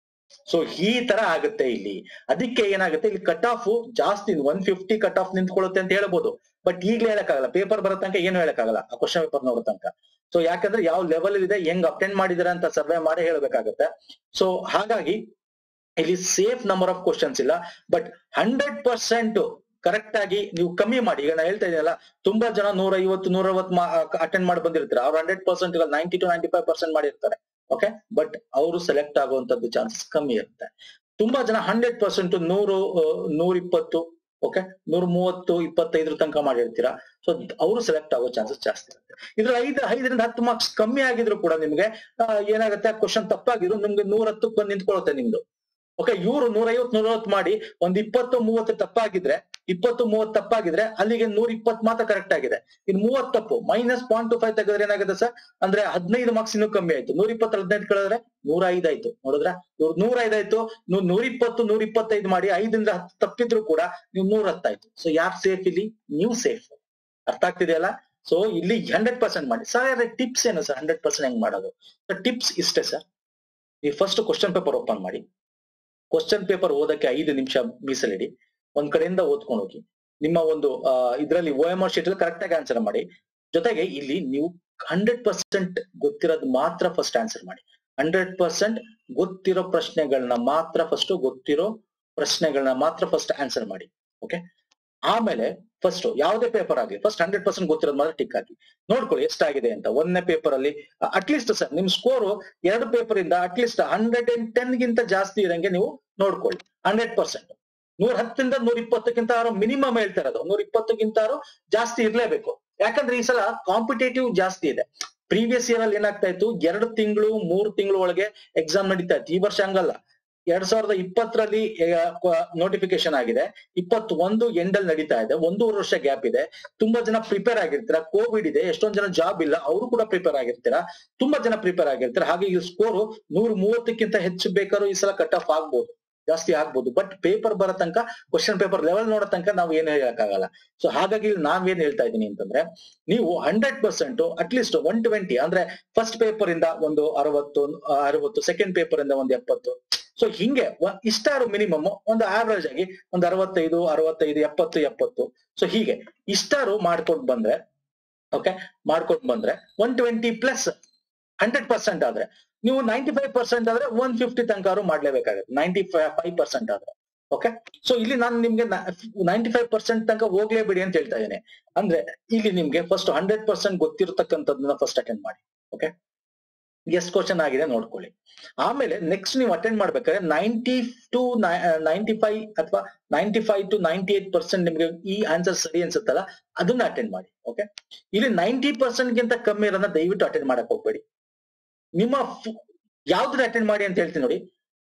ಸೊ ಈ ತರ ಆಗುತ್ತೆ ಇಲ್ಲಿ ಅದಕ್ಕೆ ಏನಾಗುತ್ತೆ ಇಲ್ಲಿ ಕಟ್ ಆಫ್ ಜಾಸ್ತಿ ಒನ್ ಫಿಫ್ಟಿ ಕಟ್ ಆಫ್ ನಿಂತ್ಕೊಳ್ಳುತ್ತೆ ಅಂತ ಹೇಳ್ಬೋದು ಬಟ್ ಈಗಲೇ ಹೇಳಕ್ಕಾಗಲ್ಲ ಪೇಪರ್ ಬರೋ ತನಕ ಏನು ಹೇಳಕ್ಕಾಗಲ್ಲ ಆ ಕ್ವಶನ್ ಪೇಪರ್ ನೋಡೋ ತನಕ ಸೊ ಯಾಕಂದ್ರೆ ಯಾವ ಲೆವೆಲ್ ಇದೆ ಹೆಂಗ್ ಅಟೆಂಡ್ ಮಾಡಿದಾರೆ ಅಂತ ಸರ್ವೆ ಮಾಡಿ ಹೇಳ್ಬೇಕಾಗತ್ತೆ ಸೊ ಹಾಗಾಗಿ ಇಲ್ಲಿ ಸೇಫ್ ನಂಬರ್ ಆಫ್ ಕ್ವಶನ್ಸ್ ಇಲ್ಲ ಬಟ್ ಹಂಡ್ರೆಡ್ ಪರ್ಸೆಂಟ್ ಕರೆಕ್ಟ್ ಆಗಿ ನೀವು ಕಮ್ಮಿ ಮಾಡಿ ಈಗ ನಾನು ಹೇಳ್ತಾ ಇದೀನಲ್ಲ ತುಂಬಾ ಜನ ನೂರ ಐವತ್ತು ನೂರ ಅಟೆಂಡ್ ಮಾಡಿ ಬಂದಿರ್ತಾರೆ ಅವ್ರು hundred percent ninety two ninety five percent ಮಾಡಿರ್ತಾರೆ ಓಕೆ ಬಟ್ ಅವರು ಸೆಲೆಕ್ಟ್ ಆಗುವಂತದ್ದು ಚಾನ್ಸಸ್ ಕಮ್ಮಿ ಇರುತ್ತೆ ತುಂಬಾ ಜನ ಹಂಡ್ರೆಡ್ ಪರ್ಸೆಂಟ್ ನೂರು ನೂರ ಇಪ್ಪತ್ತು ಓಕೆ ನೂರ ಮೂವತ್ತು ಇಪ್ಪತ್ತೈದರ ತನಕ ಮಾಡಿರ್ತೀರಾ ಸೊ ಅವರು ಸೆಲೆಕ್ಟ್ ಆಗೋ ಚಾನ್ಸಸ್ ಜಾಸ್ತಿ ಇರುತ್ತೆ ಇದ್ರ ಐದು ಐದರಿಂದ ಹತ್ತು ಮಾರ್ಕ್ಸ್ ಕಮ್ಮಿ ಆಗಿದ್ರು ಕೂಡ ನಿಮ್ಗೆ ಆ, ಏನಾಗುತ್ತೆ ಕ್ವಶನ್ ತಪ್ಪಾಗಿದ್ರು ನಿಮ್ಗೆ ನೂರ ಹತ್ತಕ್ಕೆ ಬಂದು ನಿಂತ್ಕೊಳ್ಳುತ್ತೆ ನಿಮ್ದು ಓಕೆ ಇವರು ನೂರೈವತ್ ನೂರೈವತ್ತು ಮಾಡಿ ಒಂದ್ ಇಪ್ಪತ್ತು ಮೂವತ್ತು ತಪ್ಪಾಗಿದ್ರೆ ಇಪ್ಪತ್ತು ಮೂವತ್ತು ತಪ್ಪಾಗಿದ್ರೆ ಅಲ್ಲಿಗೆ ನೂರ ಇಪ್ಪತ್ತು ಮಾತ್ರ ಕರೆಕ್ಟ್ ಆಗಿದೆ ಇನ್ ಮೂವತ್ತು ತಪ್ಪು ಮೈನಸ್ ಪಾಯಿಂಟ್ ಟು ಫೈವ್ ತೆಗೆದ್ರೆ ಏನಾಗುತ್ತೆ ಸರ್ ಅಂದ್ರೆ ಹದಿನೈದು ಮಾರ್ಕ್ಸ್ ಇನ್ನೂ ಕಮ್ಮಿ ಆಯ್ತು ನೂರ ಇಪ್ಪತ್ತು ಹದಿನೈದು ಕಳೆದ್ರೆ ನೂರ ಐದು ಆಯ್ತು ನೋಡಿದ್ರ ಇವ್ರು ನೂರ ಐದು ಆಯ್ತು ನೀವು ನೂರ ಇಪ್ಪತ್ತು ನೂರ ಇಪ್ಪತ್ತೈದು ಮಾಡಿ ಐದರಿಂದ ಹತ್ತು ತಪ್ಪಿದ್ರು ಕೂಡ ನೀವು ನೂರ ಹತ್ತಾಯ್ತು ಸೊ ಯಾರು ಸೇಫ್ ಇಲ್ಲಿ ನೀವು ಸೇಫ್ ಅರ್ಥ ಆಗ್ತಿದೆಯಲ್ಲ ಸೊ ಇಲ್ಲಿ ಹಂಡ್ರೆಡ್ ಪರ್ಸೆಂಟ್ ಮಾಡಿ ಸರ್ ಟಿಪ್ಸ್ ಏನು ಸರ್ ಹಂಡ್ರೆಡ್ ಪರ್ಸೆಂಟ್ ಹೆಂಗ್ ಮಾಡೋದು ಟಿಪ್ಸ್ ಇಷ್ಟೇ ಸರ್ ನೀವು ಫಸ್ಟ್ ಕ್ವಶನ್ ಪೇಪರ್ ಓಪನ್ ಮಾಡಿ ಕ್ವಶನ್ ಪೇಪರ್ ಓದಕ್ಕೆ ಐದು ನಿಮಿಷ ಮೀಸಲಿಡಿ ಒಂದ್ ಕಡೆಯಿಂದ ಓದ್ಕೊಂಡು ಹೋಗಿ ನಿಮ್ಮ ಒಂದು ಆ, ಇದ್ರಲ್ಲಿ O M R sheet correct ಆಗಿ ಆನ್ಸರ್ ಮಾಡಿ ಜೊತೆಗೆ ಇಲ್ಲಿ ನೀವು ಹಂಡ್ರೆಡ್ ಪರ್ಸೆಂಟ್ ಗೊತ್ತಿರೋದು ಮಾತ್ರ ಫಸ್ಟ್ ಆನ್ಸರ್ ಮಾಡಿ ಹಂಡ್ರೆಡ್ ಪರ್ಸೆಂಟ್ ಗೊತ್ತಿರೋ ಪ್ರಶ್ನೆಗಳನ್ನ ಮಾತ್ರ ಫಸ್ಟ್ ಗೊತ್ತಿರೋ ಪ್ರಶ್ನೆಗಳನ್ನ ಮಾತ್ರ ಫಸ್ಟ್ ಆನ್ಸರ್ ಮಾಡಿ ಓಕೆ ಆಮೇಲೆ ಫಸ್ಟ್ ಯಾವುದೇ ಪೇಪರ್ ಆಗ್ಲಿ ಫಸ್ಟ್ ಹಂಡ್ರೆಡ್ ಪರ್ಸೆಂಟ್ ಗೊತ್ತಿರೋದು ಮಾತ್ರ ಟಿಕ್ ಹಾಕಿ ನೋಡ್ಕೊಳ್ಳಿ ಎಷ್ಟಾಗಿದೆ ಅಂತ ಒಂದನೇ ಪೇಪರ್ ಅಲ್ಲಿ ಅಟ್ಲೀಸ್ಟ್ ಸರ್ ನಿಮ್ ಸ್ಕೋರ್ ಎರಡು ಪೇಪರ್ ಇಂದ ಅಟ್ಲೀಸ್ಟ್ ಹಂಡ್ರೆಡ್ ಅಂಡ್ ಟೆನ್ ಗಿಂತ ಜಾಸ್ತಿ ಇರಂಗೆ ನೀವು ನೋಡ್ಕೊಳ್ಳಿ ಹಂಡ್ರೆಡ್ ಪರ್ಸೆಂಟ್ ನೂರ ಹತ್ತರಿಂದ ನೂರ ಇಪ್ಪತ್ತಕ್ಕಿಂತ ಮಿನಿಮಮ್ ಹೇಳ್ತಾ ಇರೋದು ನೂರ ಇಪ್ಪತ್ತಕ್ಕಿಂತ ಜಾಸ್ತಿ ಇರ್ಲೇಬೇಕು ಯಾಕಂದ್ರೆ ಈ ಸಲ ಕಾಂಪಿಟೇಟಿವ್ ಜಾಸ್ತಿ ಇದೆ ಪ್ರೀವಿಯಸ್ ಇಯರ್ ಅಲ್ಲಿ ಏನಾಗ್ತಾ ಇತ್ತು ಎರಡು ತಿಂಗಳು ಮೂರು ತಿಂಗಳು ಒಳಗೆ ಎಕ್ಸಾಮ್ ನಡೀತಾ ಇತ್ತು ಈ ವರ್ಷ ಹಂಗಲ್ಲ ಎರಡ್ ಸಾವಿರದ ಇಪ್ಪತ್ತರಲ್ಲಿ ನೋಟಿಫಿಕೇಶನ್ ಆಗಿದೆ ಇಪ್ಪತ್ತೊಂದು ಎಂಡಲ್ ನಡೀತಾ ಇದೆ ಒಂದೂವರೆ ವರ್ಷ ಗ್ಯಾಪ್ ಇದೆ ತುಂಬಾ ಜನ ಪ್ರಿಪೇರ್ ಆಗಿರ್ತೀರಾ ಕೋವಿಡ್ ಇದೆ ಎಷ್ಟೊಂದ್ ಜನ ಜಾಬ್ ಇಲ್ಲ ಅವರು ಕೂಡ ಪ್ರಿಪೇರ್ ಆಗಿರ್ತೀರಾ ತುಂಬಾ ಜನ ಪ್ರಿಪೇರ್ ಆಗಿರ್ತಾರೆ ಹಾಗೆ ಈ ಸ್ಕೋರ್ ನೂರ ಮೂವತ್ತಕ್ಕಿಂತ ಹೆಚ್ಚು ಬೇಕಾದ್ರೂ ಈ ಸಲ ಕಟ್ ಆಫ್ ಆಗ್ಬೋದು ಜಾಸ್ತಿ ಆಗ್ಬೋದು ಬಟ್ ಪೇಪರ್ ಬರೋ ತನಕ ಕ್ವಶನ್ ಪೇಪರ್ ಲೆವೆಲ್ ನೋಡೋ ತನಕ ನಾವು ಏನು ಹೇಳಕ್ಕಾಗಲ್ಲ ಸೊ ಹಾಗಾಗಿ ಇಲ್ಲಿ ನಾವೇನ್ ಹೇಳ್ತಾ ಇದ್ದೀನಿ ಅಂತಂದ್ರೆ ನೀವು hundred percent at least one twenty ಅಂದ್ರೆ ಫಸ್ಟ್ ಪೇಪರ್ ಇಂದ ಒಂದು ಅರವತ್ತು ಆ, ಅರವತ್ತು ಸೆಕೆಂಡ್ ಪೇಪರ್ ಇಂದ ಒಂದು ಎಪ್ಪತ್ತು ಸೊ ಹಿಂಗೆ ಒ- ಇಷ್ಟಾರು ಮಿನಿಮಮ್ ಒಂದು ಆವರೇಜ್ ಆಗಿ ಒಂದು ಅರವತ್ತೈದು ಅರವತ್ತೈದು ಎಪ್ಪತ್ತು ಎಪ್ಪತ್ತು ಸೊ ಹೀಗೆ ಇಷ್ಟಾರು ಮಾಡ್ಕೊಂಡು ಬಂದ್ರೆ ಓಕೆ ಮಾಡ್ಕೊಂಡು ಬಂದ್ರೆ one twenty plus hundred percent ಆದ್ರೆ ನೀವು ನೈಂಟಿ ಫೈವ್ ಪರ್ಸೆಂಟ್ ಆದ್ರೆ ಒನ್ ಫಿಫ್ಟಿ ತನಕ ಮಾಡ್ಲೇಬೇಕಾಗುತ್ತೆ ನೈಂಟಿ ಫೈವ್ ಪರ್ಸೆಂಟ್ ಆದ್ರೆ ಓಕೆ ಸೊ ಇಲ್ಲಿ ನಾನು ನಿಮ್ಗೆ ನೈಂಟಿ ಫೈವ್ ಪರ್ಸೆಂಟ್ ತನಕ ಹೋಗ್ಲೇಬೇಡಿ ಅಂತ ಹೇಳ್ತಾ ಇದ್ದೇನೆ ಅಂದ್ರೆ ಇಲ್ಲಿ ನಿಮ್ಗೆ ಫಸ್ಟ್ ಹಂಡ್ರೆಡ್ ಪರ್ಸೆಂಟ್ ಗೊತ್ತಿರತಕ್ಕಂಥದ್ದನ್ನ ಫಸ್ಟ್ ಅಟೆಂಡ್ ಮಾಡಿ ಓಕೆ ಎಷ್ಟು ಕ್ವಶನ್ ಆಗಿದೆ ನೋಡ್ಕೊಳ್ಳಿ ಆಮೇಲೆ ನೆಕ್ಸ್ಟ್ ನೀವು ಅಟೆಂಡ್ ಮಾಡ್ಬೇಕಾದ್ರೆ ನೈಂಟಿ ಟು ನೈಂಟಿ ಫೈವ್ ಅಥವಾ ninety five two ninety eight percent ನಿಮ್ಗೆ ಈ ಆನ್ಸರ್ ಸರಿ ಅನ್ಸುತ್ತಲ್ಲ ಅದನ್ನ ಅಟೆಂಡ್ ಮಾಡಿ ಓಕೆ ಇಲ್ಲಿ ನೈಂಟಿ ಪರ್ಸೆಂಟ್ ಗಿಂತ ಕಮ್ಮಿ ಇರೋದನ್ನ ದಯವಿಟ್ಟು ಅಟೆಂಡ್ ಮಾಡಕ್ ಹೋಗ್ಬೇಡಿ ನಿಮ್ಮ ಯಾವ್ದನ್ನ ಅಟೆಂಡ್ ಮಾಡಿ ಅಂತ ಹೇಳ್ತೀನಿ ನೋಡಿ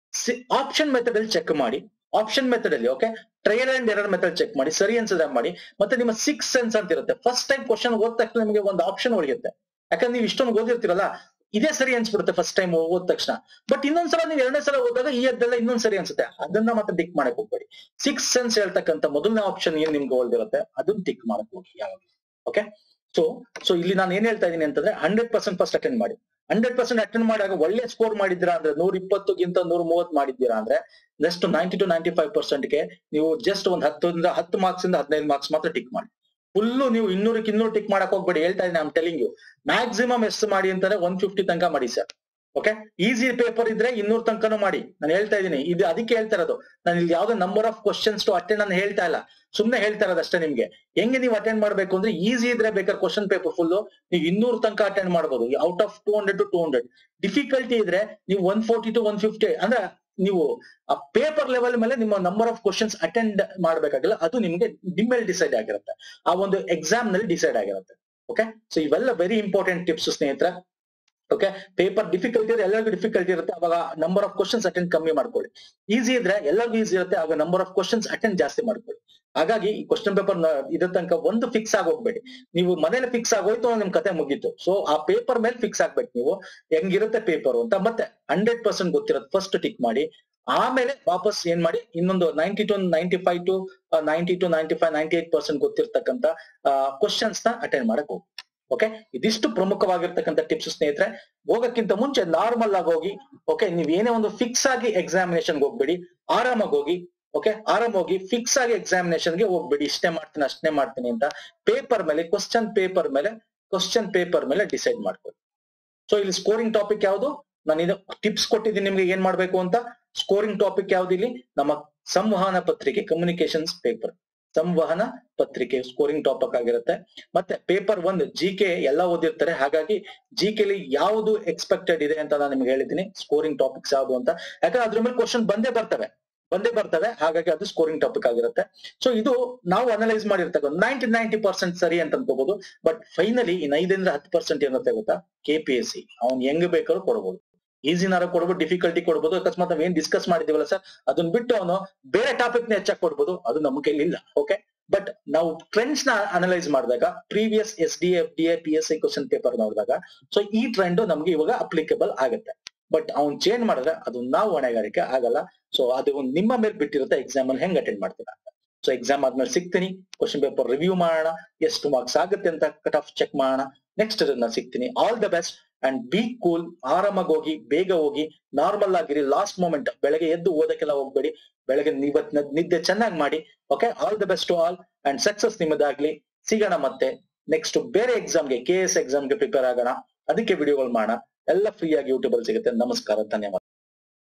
ಆಪ್ಷನ್ ಮೆಥಡ್ ಅಲ್ಲಿ ಚೆಕ್ ಮಾಡಿ ಆಪ್ಷನ್ ಮೆಥಡ್ ಅಲ್ಲಿ okay trial and error method check ಮಾಡಿ ಸರಿ ಅನ್ಸದ ಮಾಡಿ ಮತ್ತೆ ನಿಮ್ಮ ಸಿಕ್ಸ್ ಸೆನ್ಸ್ ಅಂತ ಇರುತ್ತೆ ಫಸ್ಟ್ ಟೈಮ್ ಕ್ವಶನ್ ಓದ್ ತಕ್ಷಣ ನಿಮಗೆ ಒಂದು ಆಪ್ಷನ್ ಉಳಿಯುತ್ತೆ ಯಾಕಂದ್ರೆ ನೀವು ಇಷ್ಟೊಂದು ಓದಿರ್ತೀರಲ್ಲ ಇದೇ ಸರಿ ಅನ್ಸ್ಬಿಡುತ್ತೆ ಫಸ್ಟ್ ಟೈಮ್ ಓದ್ ತಕ್ಷಣ ಬಟ್ ಇನ್ನೊಂದ್ಸಲ ನೀವು ಎರಡನೇ ಸಲ ಓದಾಗ ಈ ಅದ್ದೆಲ್ಲ ಇನ್ನೊಂದ್ ಸರಿ ಅನ್ಸುತ್ತೆ ಅದನ್ನ ಮತ್ತೆ ಟಿಕ್ ಮಾಡಕ್ ಹೋಗ್ಬೇಡಿ ಸಿಕ್ಸ್ ಸೆನ್ಸ್ ಹೇಳ್ತಕ್ಕಂಥ ಮೊದಲನೇ ಆಪ್ಷನ್ ಏನ್ ನಿಮ್ಗೆ ಓದಿರುತ್ತೆ ಅದನ್ನ ಟಿಕ್ ಮಾಡಕ್ ಹೋಗಿ ಯಾವಾಗ ಓಕೆ ಸೊ ಸೊ ಇಲ್ಲಿ ನಾನು ಏನ್ ಹೇಳ್ತಾ ಇದೀನಿ ಅಂತಂದ್ರೆ ಹಂಡ್ರೆಡ್ ಪರ್ಸೆಂಟ್ ಫಸ್ಟ್ ಅಟೆಂಡ್ ಮಾಡಿ ಹಂಡ್ರೆಡ್ ಪರ್ಸೆಂಟ್ ಅಟೆಂಡ್ ಮಾಡಿದಾಗ ಒಳ್ಳೆ ಸ್ಕೋರ್ ಮಾಡಿದ್ದೀರಾ ಅಂದ್ರೆ ನೂರ ಇಪ್ಪತ್ತುಗಿಂತ ನೂರ ಮೂವತ್ ಮಾಡಿದ್ದೀರಾ ಅಂದ್ರೆ just ninety two ninety five ಪರ್ಸೆಂಟ್ಗೆ ನೀವು ಜಸ್ಟ್ ಒಂದ್ ಹತ್ತರಿಂದ ಹತ್ತು ಮಾರ್ಕ್ಸ್ ಇಂದ ಹದಿನೈದು ಮಾರ್ಕ್ಸ್ ಮಾತ್ರ ಟಿಕ್ ಮಾಡಿ ಫುಲ್ಲು ನೀವು ಇನ್ನೂರಕ್ಕೆ ಇನ್ನೂರು ಟಿಕ್ ಮಾಡಕ್ ಹೋಗ್ಬೇಡಿ ಹೇಳ್ತಾ ಇದ್ದೀನಿ ಐಮ್ ಟೆಲಿಂಗ್ ಯು ಮ್ಯಾಕ್ಸಿಮಮ್ ಎಷ್ಟು ಮಾಡಿ ಅಂತಾರೆ ಒನ್ ಫಿಫ್ಟಿ ತನಕ ಮಾಡಿ ಸರ್ ಓಕೆ ಈಸಿ ಪೇಪರ್ ಇದ್ರೆ ಇನ್ನೂರ್ ತನಕನೂ ಮಾಡಿ ನಾನು ಹೇಳ್ತಾ ಇದ್ದೀನಿ ಇದು ಅದಕ್ಕೆ ಹೇಳ್ತಾ ಇರೋದು ನಾನು ಇಲ್ಲಿ ಯಾವ್ದೋ number of questions to attend ನಾನು ಹೇಳ್ತಾ ಇಲ್ಲ ಸುಮ್ನೆ ಹೇಳ್ತಾ ಇರೋದು ಅಷ್ಟೇ ನಿಮ್ಗೆ ಹೆಂಗೆ ನೀವು ಅಟೆಂಡ್ ಮಾಡ್ಬೇಕು ಅಂದ್ರೆ ಈಸಿ ಇದ್ರೆ ಬೇಕಾದ್ರೆ ಕ್ವಶನ್ ಪೇಪರ್ ಫುಲ್ ನೀವು ಇನ್ನೂರ್ ತನಕ ಅಟೆಂಡ್ ಮಾಡ್ಬೋದು out of two hundred to two hundred difficulty ಇದ್ರೆ ನೀವು one forty to one fifty ಅಂದ್ರೆ ನೀವು ಆ ಪೇಪರ್ ಲೆವೆಲ್ ಮೇಲೆ ನಿಮ್ಮ ನಂಬರ್ ಆಫ್ ಕ್ವಶನ್ಸ್ ಅಟೆಂಡ್ ಮಾಡ್ಬೇಕಾಗಿಲ್ಲ ಅದು ನಿಮ್ಗೆ ನಿಮ್ಮ ಮೇಲೆ ಡಿಸೈಡ್ ಆಗಿರುತ್ತೆ ಆ ಒಂದು ಎಕ್ಸಾಮ್ ನಲ್ಲಿ ಡಿಸೈಡ್ ಆಗಿರುತ್ತೆ ಓಕೆ ಸೊ ಇವೆಲ್ಲ ವೆರಿ ಇಂಪಾರ್ಟೆಂಟ್ ಟಿಪ್ಸ್ ಸ್ನೇಹಿತರೆ ಓಕೆ ಪೇಪರ್ ಡಿಫಿಕಲ್ಟಿ ಇದ್ರೆ ಎಲ್ಲರಿಗೂ ಡಿಫಿಕಲ್ಟಿ ಇರುತ್ತೆ ಅವಾಗ ನಂಬರ್ ಆಫ್ ಕ್ವಶನ್ಸ್ ಅಟೆಂಡ್ ಕಮ್ಮಿ ಮಾಡ್ಕೊಳ್ಳಿ ಈಸಿ ಇದ್ರೆ ಎಲ್ಲರಿಗೂ ಈಸಿ ಇರುತ್ತೆ ಆಗ ನಂಬರ್ ಆಫ್ ಕ್ವಶನ್ಸ್ ಅಟೆಂಡ್ ಜಾಸ್ತಿ ಮಾಡ್ಕೊಳ್ಳಿ ಹಾಗಾಗಿ ಈ ಕ್ವಶನ್ ಪೇಪರ್ ಇದ್ರ ತನಕ ಒಂದು ಫಿಕ್ಸ್ ಆಗೋಗ್ಬೇಡಿ ನೀವು ಮನೇಲಿ ಫಿಕ್ಸ್ ಆಗೋಯ್ತು ನಿಮ್ ಕತೆ ಮುಗೀತು ಸೊ ಆ ಪೇಪರ್ ಮೇಲೆ ಫಿಕ್ಸ್ ಆಗ್ಬೇಕು ನೀವು ಹೆಂಗಿರುತ್ತೆ ಪೇಪರ್ ಅಂತ ಮತ್ತೆ ಹಂಡ್ರೆಡ್ ಪರ್ಸೆಂಟ್ ಗೊತ್ತಿರೋದು ಫಸ್ಟ್ ಟಿಕ್ ಮಾಡಿ ಆಮೇಲೆ ವಾಪಸ್ ಏನ್ ಮಾಡಿ ಇನ್ನೊಂದು ninety two ninety five two ninety two ninety five ninety eight percent ಗೊತ್ತಿರ್ತಕ್ಕಂಥ ಕ್ವಶನ್ಸ್ ನ ಅಟೆಂಡ್ ಮಾಡಕ್ ಹೋಗಿ ಓಕೆ ಇದಿಷ್ಟು ಪ್ರಮುಖವಾಗಿರ್ತಕ್ಕಂಥ ಟಿಪ್ಸ್ ಸ್ನೇಹಿತರೆ ಹೋಗಕ್ಕಿಂತ ಮುಂಚೆ ನಾರ್ಮಲ್ ಆಗಿ ಹೋಗಿ ಓಕೆ ನೀವ್ ಏನೇ ಒಂದು ಫಿಕ್ಸ್ ಆಗಿ ಎಕ್ಸಾಮಿನೇಷನ್ ಹೋಗ್ಬೇಡಿ ಆರಾಮಾಗಿ ಹೋಗಿ ಓಕೆ ಆರಾಮ್ ಹೋಗಿ ಫಿಕ್ಸ್ ಆಗಿ ಎಕ್ಸಾಮಿನೇಷನ್ ಗೆ ಹೋಗ್ಬೇಡಿ ಇಷ್ಟೇ ಮಾಡ್ತೀನಿ ಅಷ್ಟೇ ಮಾಡ್ತೀನಿ ಅಂತ ಪೇಪರ್ ಮೇಲೆ ಕ್ವಶನ್ ಪೇಪರ್ ಮೇಲೆ ಕ್ವಶನ್ ಪೇಪರ್ ಮೇಲೆ ಡಿಸೈಡ್ ಮಾಡ್ಕೊಳ್ಳಿ ಸೊ ಇಲ್ಲಿ ಸ್ಕೋರಿಂಗ್ ಟಾಪಿಕ್ ಯಾವುದು ನಾನು ಇದು ಟಿಪ್ಸ್ ಕೊಟ್ಟಿದ್ದೀನಿ ನಿಮ್ಗೆ ಏನ್ ಮಾಡ್ಬೇಕು ಅಂತ ಸ್ಕೋರಿಂಗ್ ಟಾಪಿಕ್ ಯಾವ್ದು ಇಲ್ಲಿ ನಮ್ಮ ಸಂವಹನ ಪತ್ರಿಕೆ ಕಮ್ಯುನಿಕೇಶನ್ಸ್ ಪೇಪರ್ ಸಂವಹನ ಪತ್ರಿಕೆ ಸ್ಕೋರಿಂಗ್ ಟಾಪಿಕ್ ಆಗಿರುತ್ತೆ ಮತ್ತೆ ಪೇಪರ್ ಒನ್ ಜಿ ಕೆ ಎಲ್ಲ ಓದಿರ್ತಾರೆ ಹಾಗಾಗಿ ಜಿ ಲಿ ಯಾವುದು ಎಕ್ಸ್ಪೆಕ್ಟೆಡ್ ಇದೆ ಅಂತ ನಾನು ನಿಮ್ಗೆ ಹೇಳಿದ್ದೀನಿ ಸ್ಕೋರಿಂಗ್ ಟಾಪಿಕ್ಸ್ ಯಾವುದು ಅಂತ ಯಾಕಂದ್ರೆ ಅದ್ರ ಮೇಲೆ ಕ್ವಶನ್ ಬಂದೇ ಬರ್ತವೆ ಬಂದೇ ಬರ್ತವೆ ಹಾಗಾಗಿ ಅದು ಸ್ಕೋರಿಂಗ್ ಟಾಪಿಕ್ ಆಗಿರುತ್ತೆ ಸೊ ಇದು ನಾವು ಅನಲೈಸ್ ಮಾಡಿರ್ತಕ್ಕಂಥ ನೈಂಟಿ ನೈಂಟಿ ಪರ್ಸೆಂಟ್ ಸರಿ ಅಂತ ಅನ್ಕೋಬಹುದು ಬಟ್ ಫೈನಲಿ ಇನ್ ಐದರಿಂದ ಹತ್ತು ಪರ್ಸೆಂಟ್ ಏನಿರುತ್ತೆ ಗೊತ್ತಾ ಕೆ ಪಿ ಎಸ್ ಸಿ ಅವ್ನ್ ಹೆಂಗ್ ಬೇಕಾದ್ರೂ ಕೊಡ್ಬೋದು ಈಸಿನಾರ ಕೊಡ್ಬೋದು ಡಿಫಿಕಲ್ಟಿ ಕೊಡ್ಬೋದು ಅಕಸ್ಮಾತ್ ನಾವ್ ಏನ್ ಡಿಸ್ಕಸ್ ಮಾಡಿದೀವಲ್ಲ ಸರ್ ಅದನ್ನ ಬಿಟ್ಟು ಅವನು ಬೇರೆ ಟಾಪಿಕ್ ನ ಹೆಚ್ಚಾಗಿ ಕೊಡ್ಬೋದು ಅದು ನಮ್ಮ ಕೈಲಿ ಇಲ್ಲ ಓಕೆ ಬಟ್ ನಾವು ಟ್ರೆಂಡ್ಸ್ ನ ಅನಲೈಸ್ ಮಾಡಿದಾಗ previous S D F D A P S I question paper ನೋಡಿದಾಗ ಸೊ ಈ ಟ್ರೆಂಡ್ ನಮ್ಗೆ ಇವಾಗ ಅಪ್ಲಿಕೇಬಲ್ ಆಗುತ್ತೆ ಬಟ್ ಅವ್ನ್ ಚೇಂಜ್ ಮಾಡಿದ್ರೆ ಅದು ನಾವು ಹೊಣೆಗಾರಿಕೆ ಆಗಲ್ಲ ಸೊ ಅದು ನಿಮ್ಮ ಮೇಲೆ ಬಿಟ್ಟಿರುತ್ತೆ ಎಕ್ಸಾಮ್ ಅಲ್ಲಿ ಹೆಂಗ್ ಅಟೆಂಡ್ ಮಾಡ್ತೀರಾ ಅಂತ ಸೊ ಎಕ್ಸಾಮ್ ಆದ್ಮೇಲೆ ಸಿಗ್ತೀನಿ ಕ್ವಶನ್ ಪೇಪರ್ ರಿವ್ಯೂ ಮಾಡೋಣ ಎಷ್ಟು ಮಾರ್ಕ್ಸ್ ಆಗುತ್ತೆ ಅಂತ ಕಟ್ ಆಫ್ ಚೆಕ್ ಮಾಡೋಣ ನೆಕ್ಸ್ಟ್ ನಾನು ಸಿಗ್ತೀನಿ all the best and be cool ಆರಾಮಾಗಿ ಹೋಗಿ ಬೇಗ ಹೋಗಿ ನಾರ್ಮಲ್ ಆಗಿರಿ ಲಾಸ್ಟ್ ಮೂಮೆಂಟ್ ಬೆಳಗ್ಗೆ ಎದ್ದು ಓದಕ್ಕೆಲ್ಲ ಹೋಗ್ಬೇಡಿ ಬೆಳಗ್ಗೆ ಇವತ್ ನಿದ್ದೆ ಚೆನ್ನಾಗಿ ಮಾಡಿ okay all the best to all and success ನಿಮ್ಮದಾಗ್ಲಿ ಸಿಗೋಣ ಮತ್ತೆ ನೆಕ್ಸ್ಟ್ ಬೇರೆ ಎಕ್ಸಾಮ್ಗೆ ಕೆ ಎಸ್ ಎಕ್ಸಾಮ್ಗೆ ಪ್ರಿಪೇರ್ ಆಗೋಣ ಅದಕ್ಕೆ ವಿಡಿಯೋಗಳು ಮಾಡೋಣ ಎಲ್ಲ ಫ್ರೀ ಆಗಿ ಯೂಟ್ಯೂಬ್ ಅಲ್ಲಿ ಸಿಗುತ್ತೆ ನಮಸ್ಕಾರ ಧನ್ಯವಾದ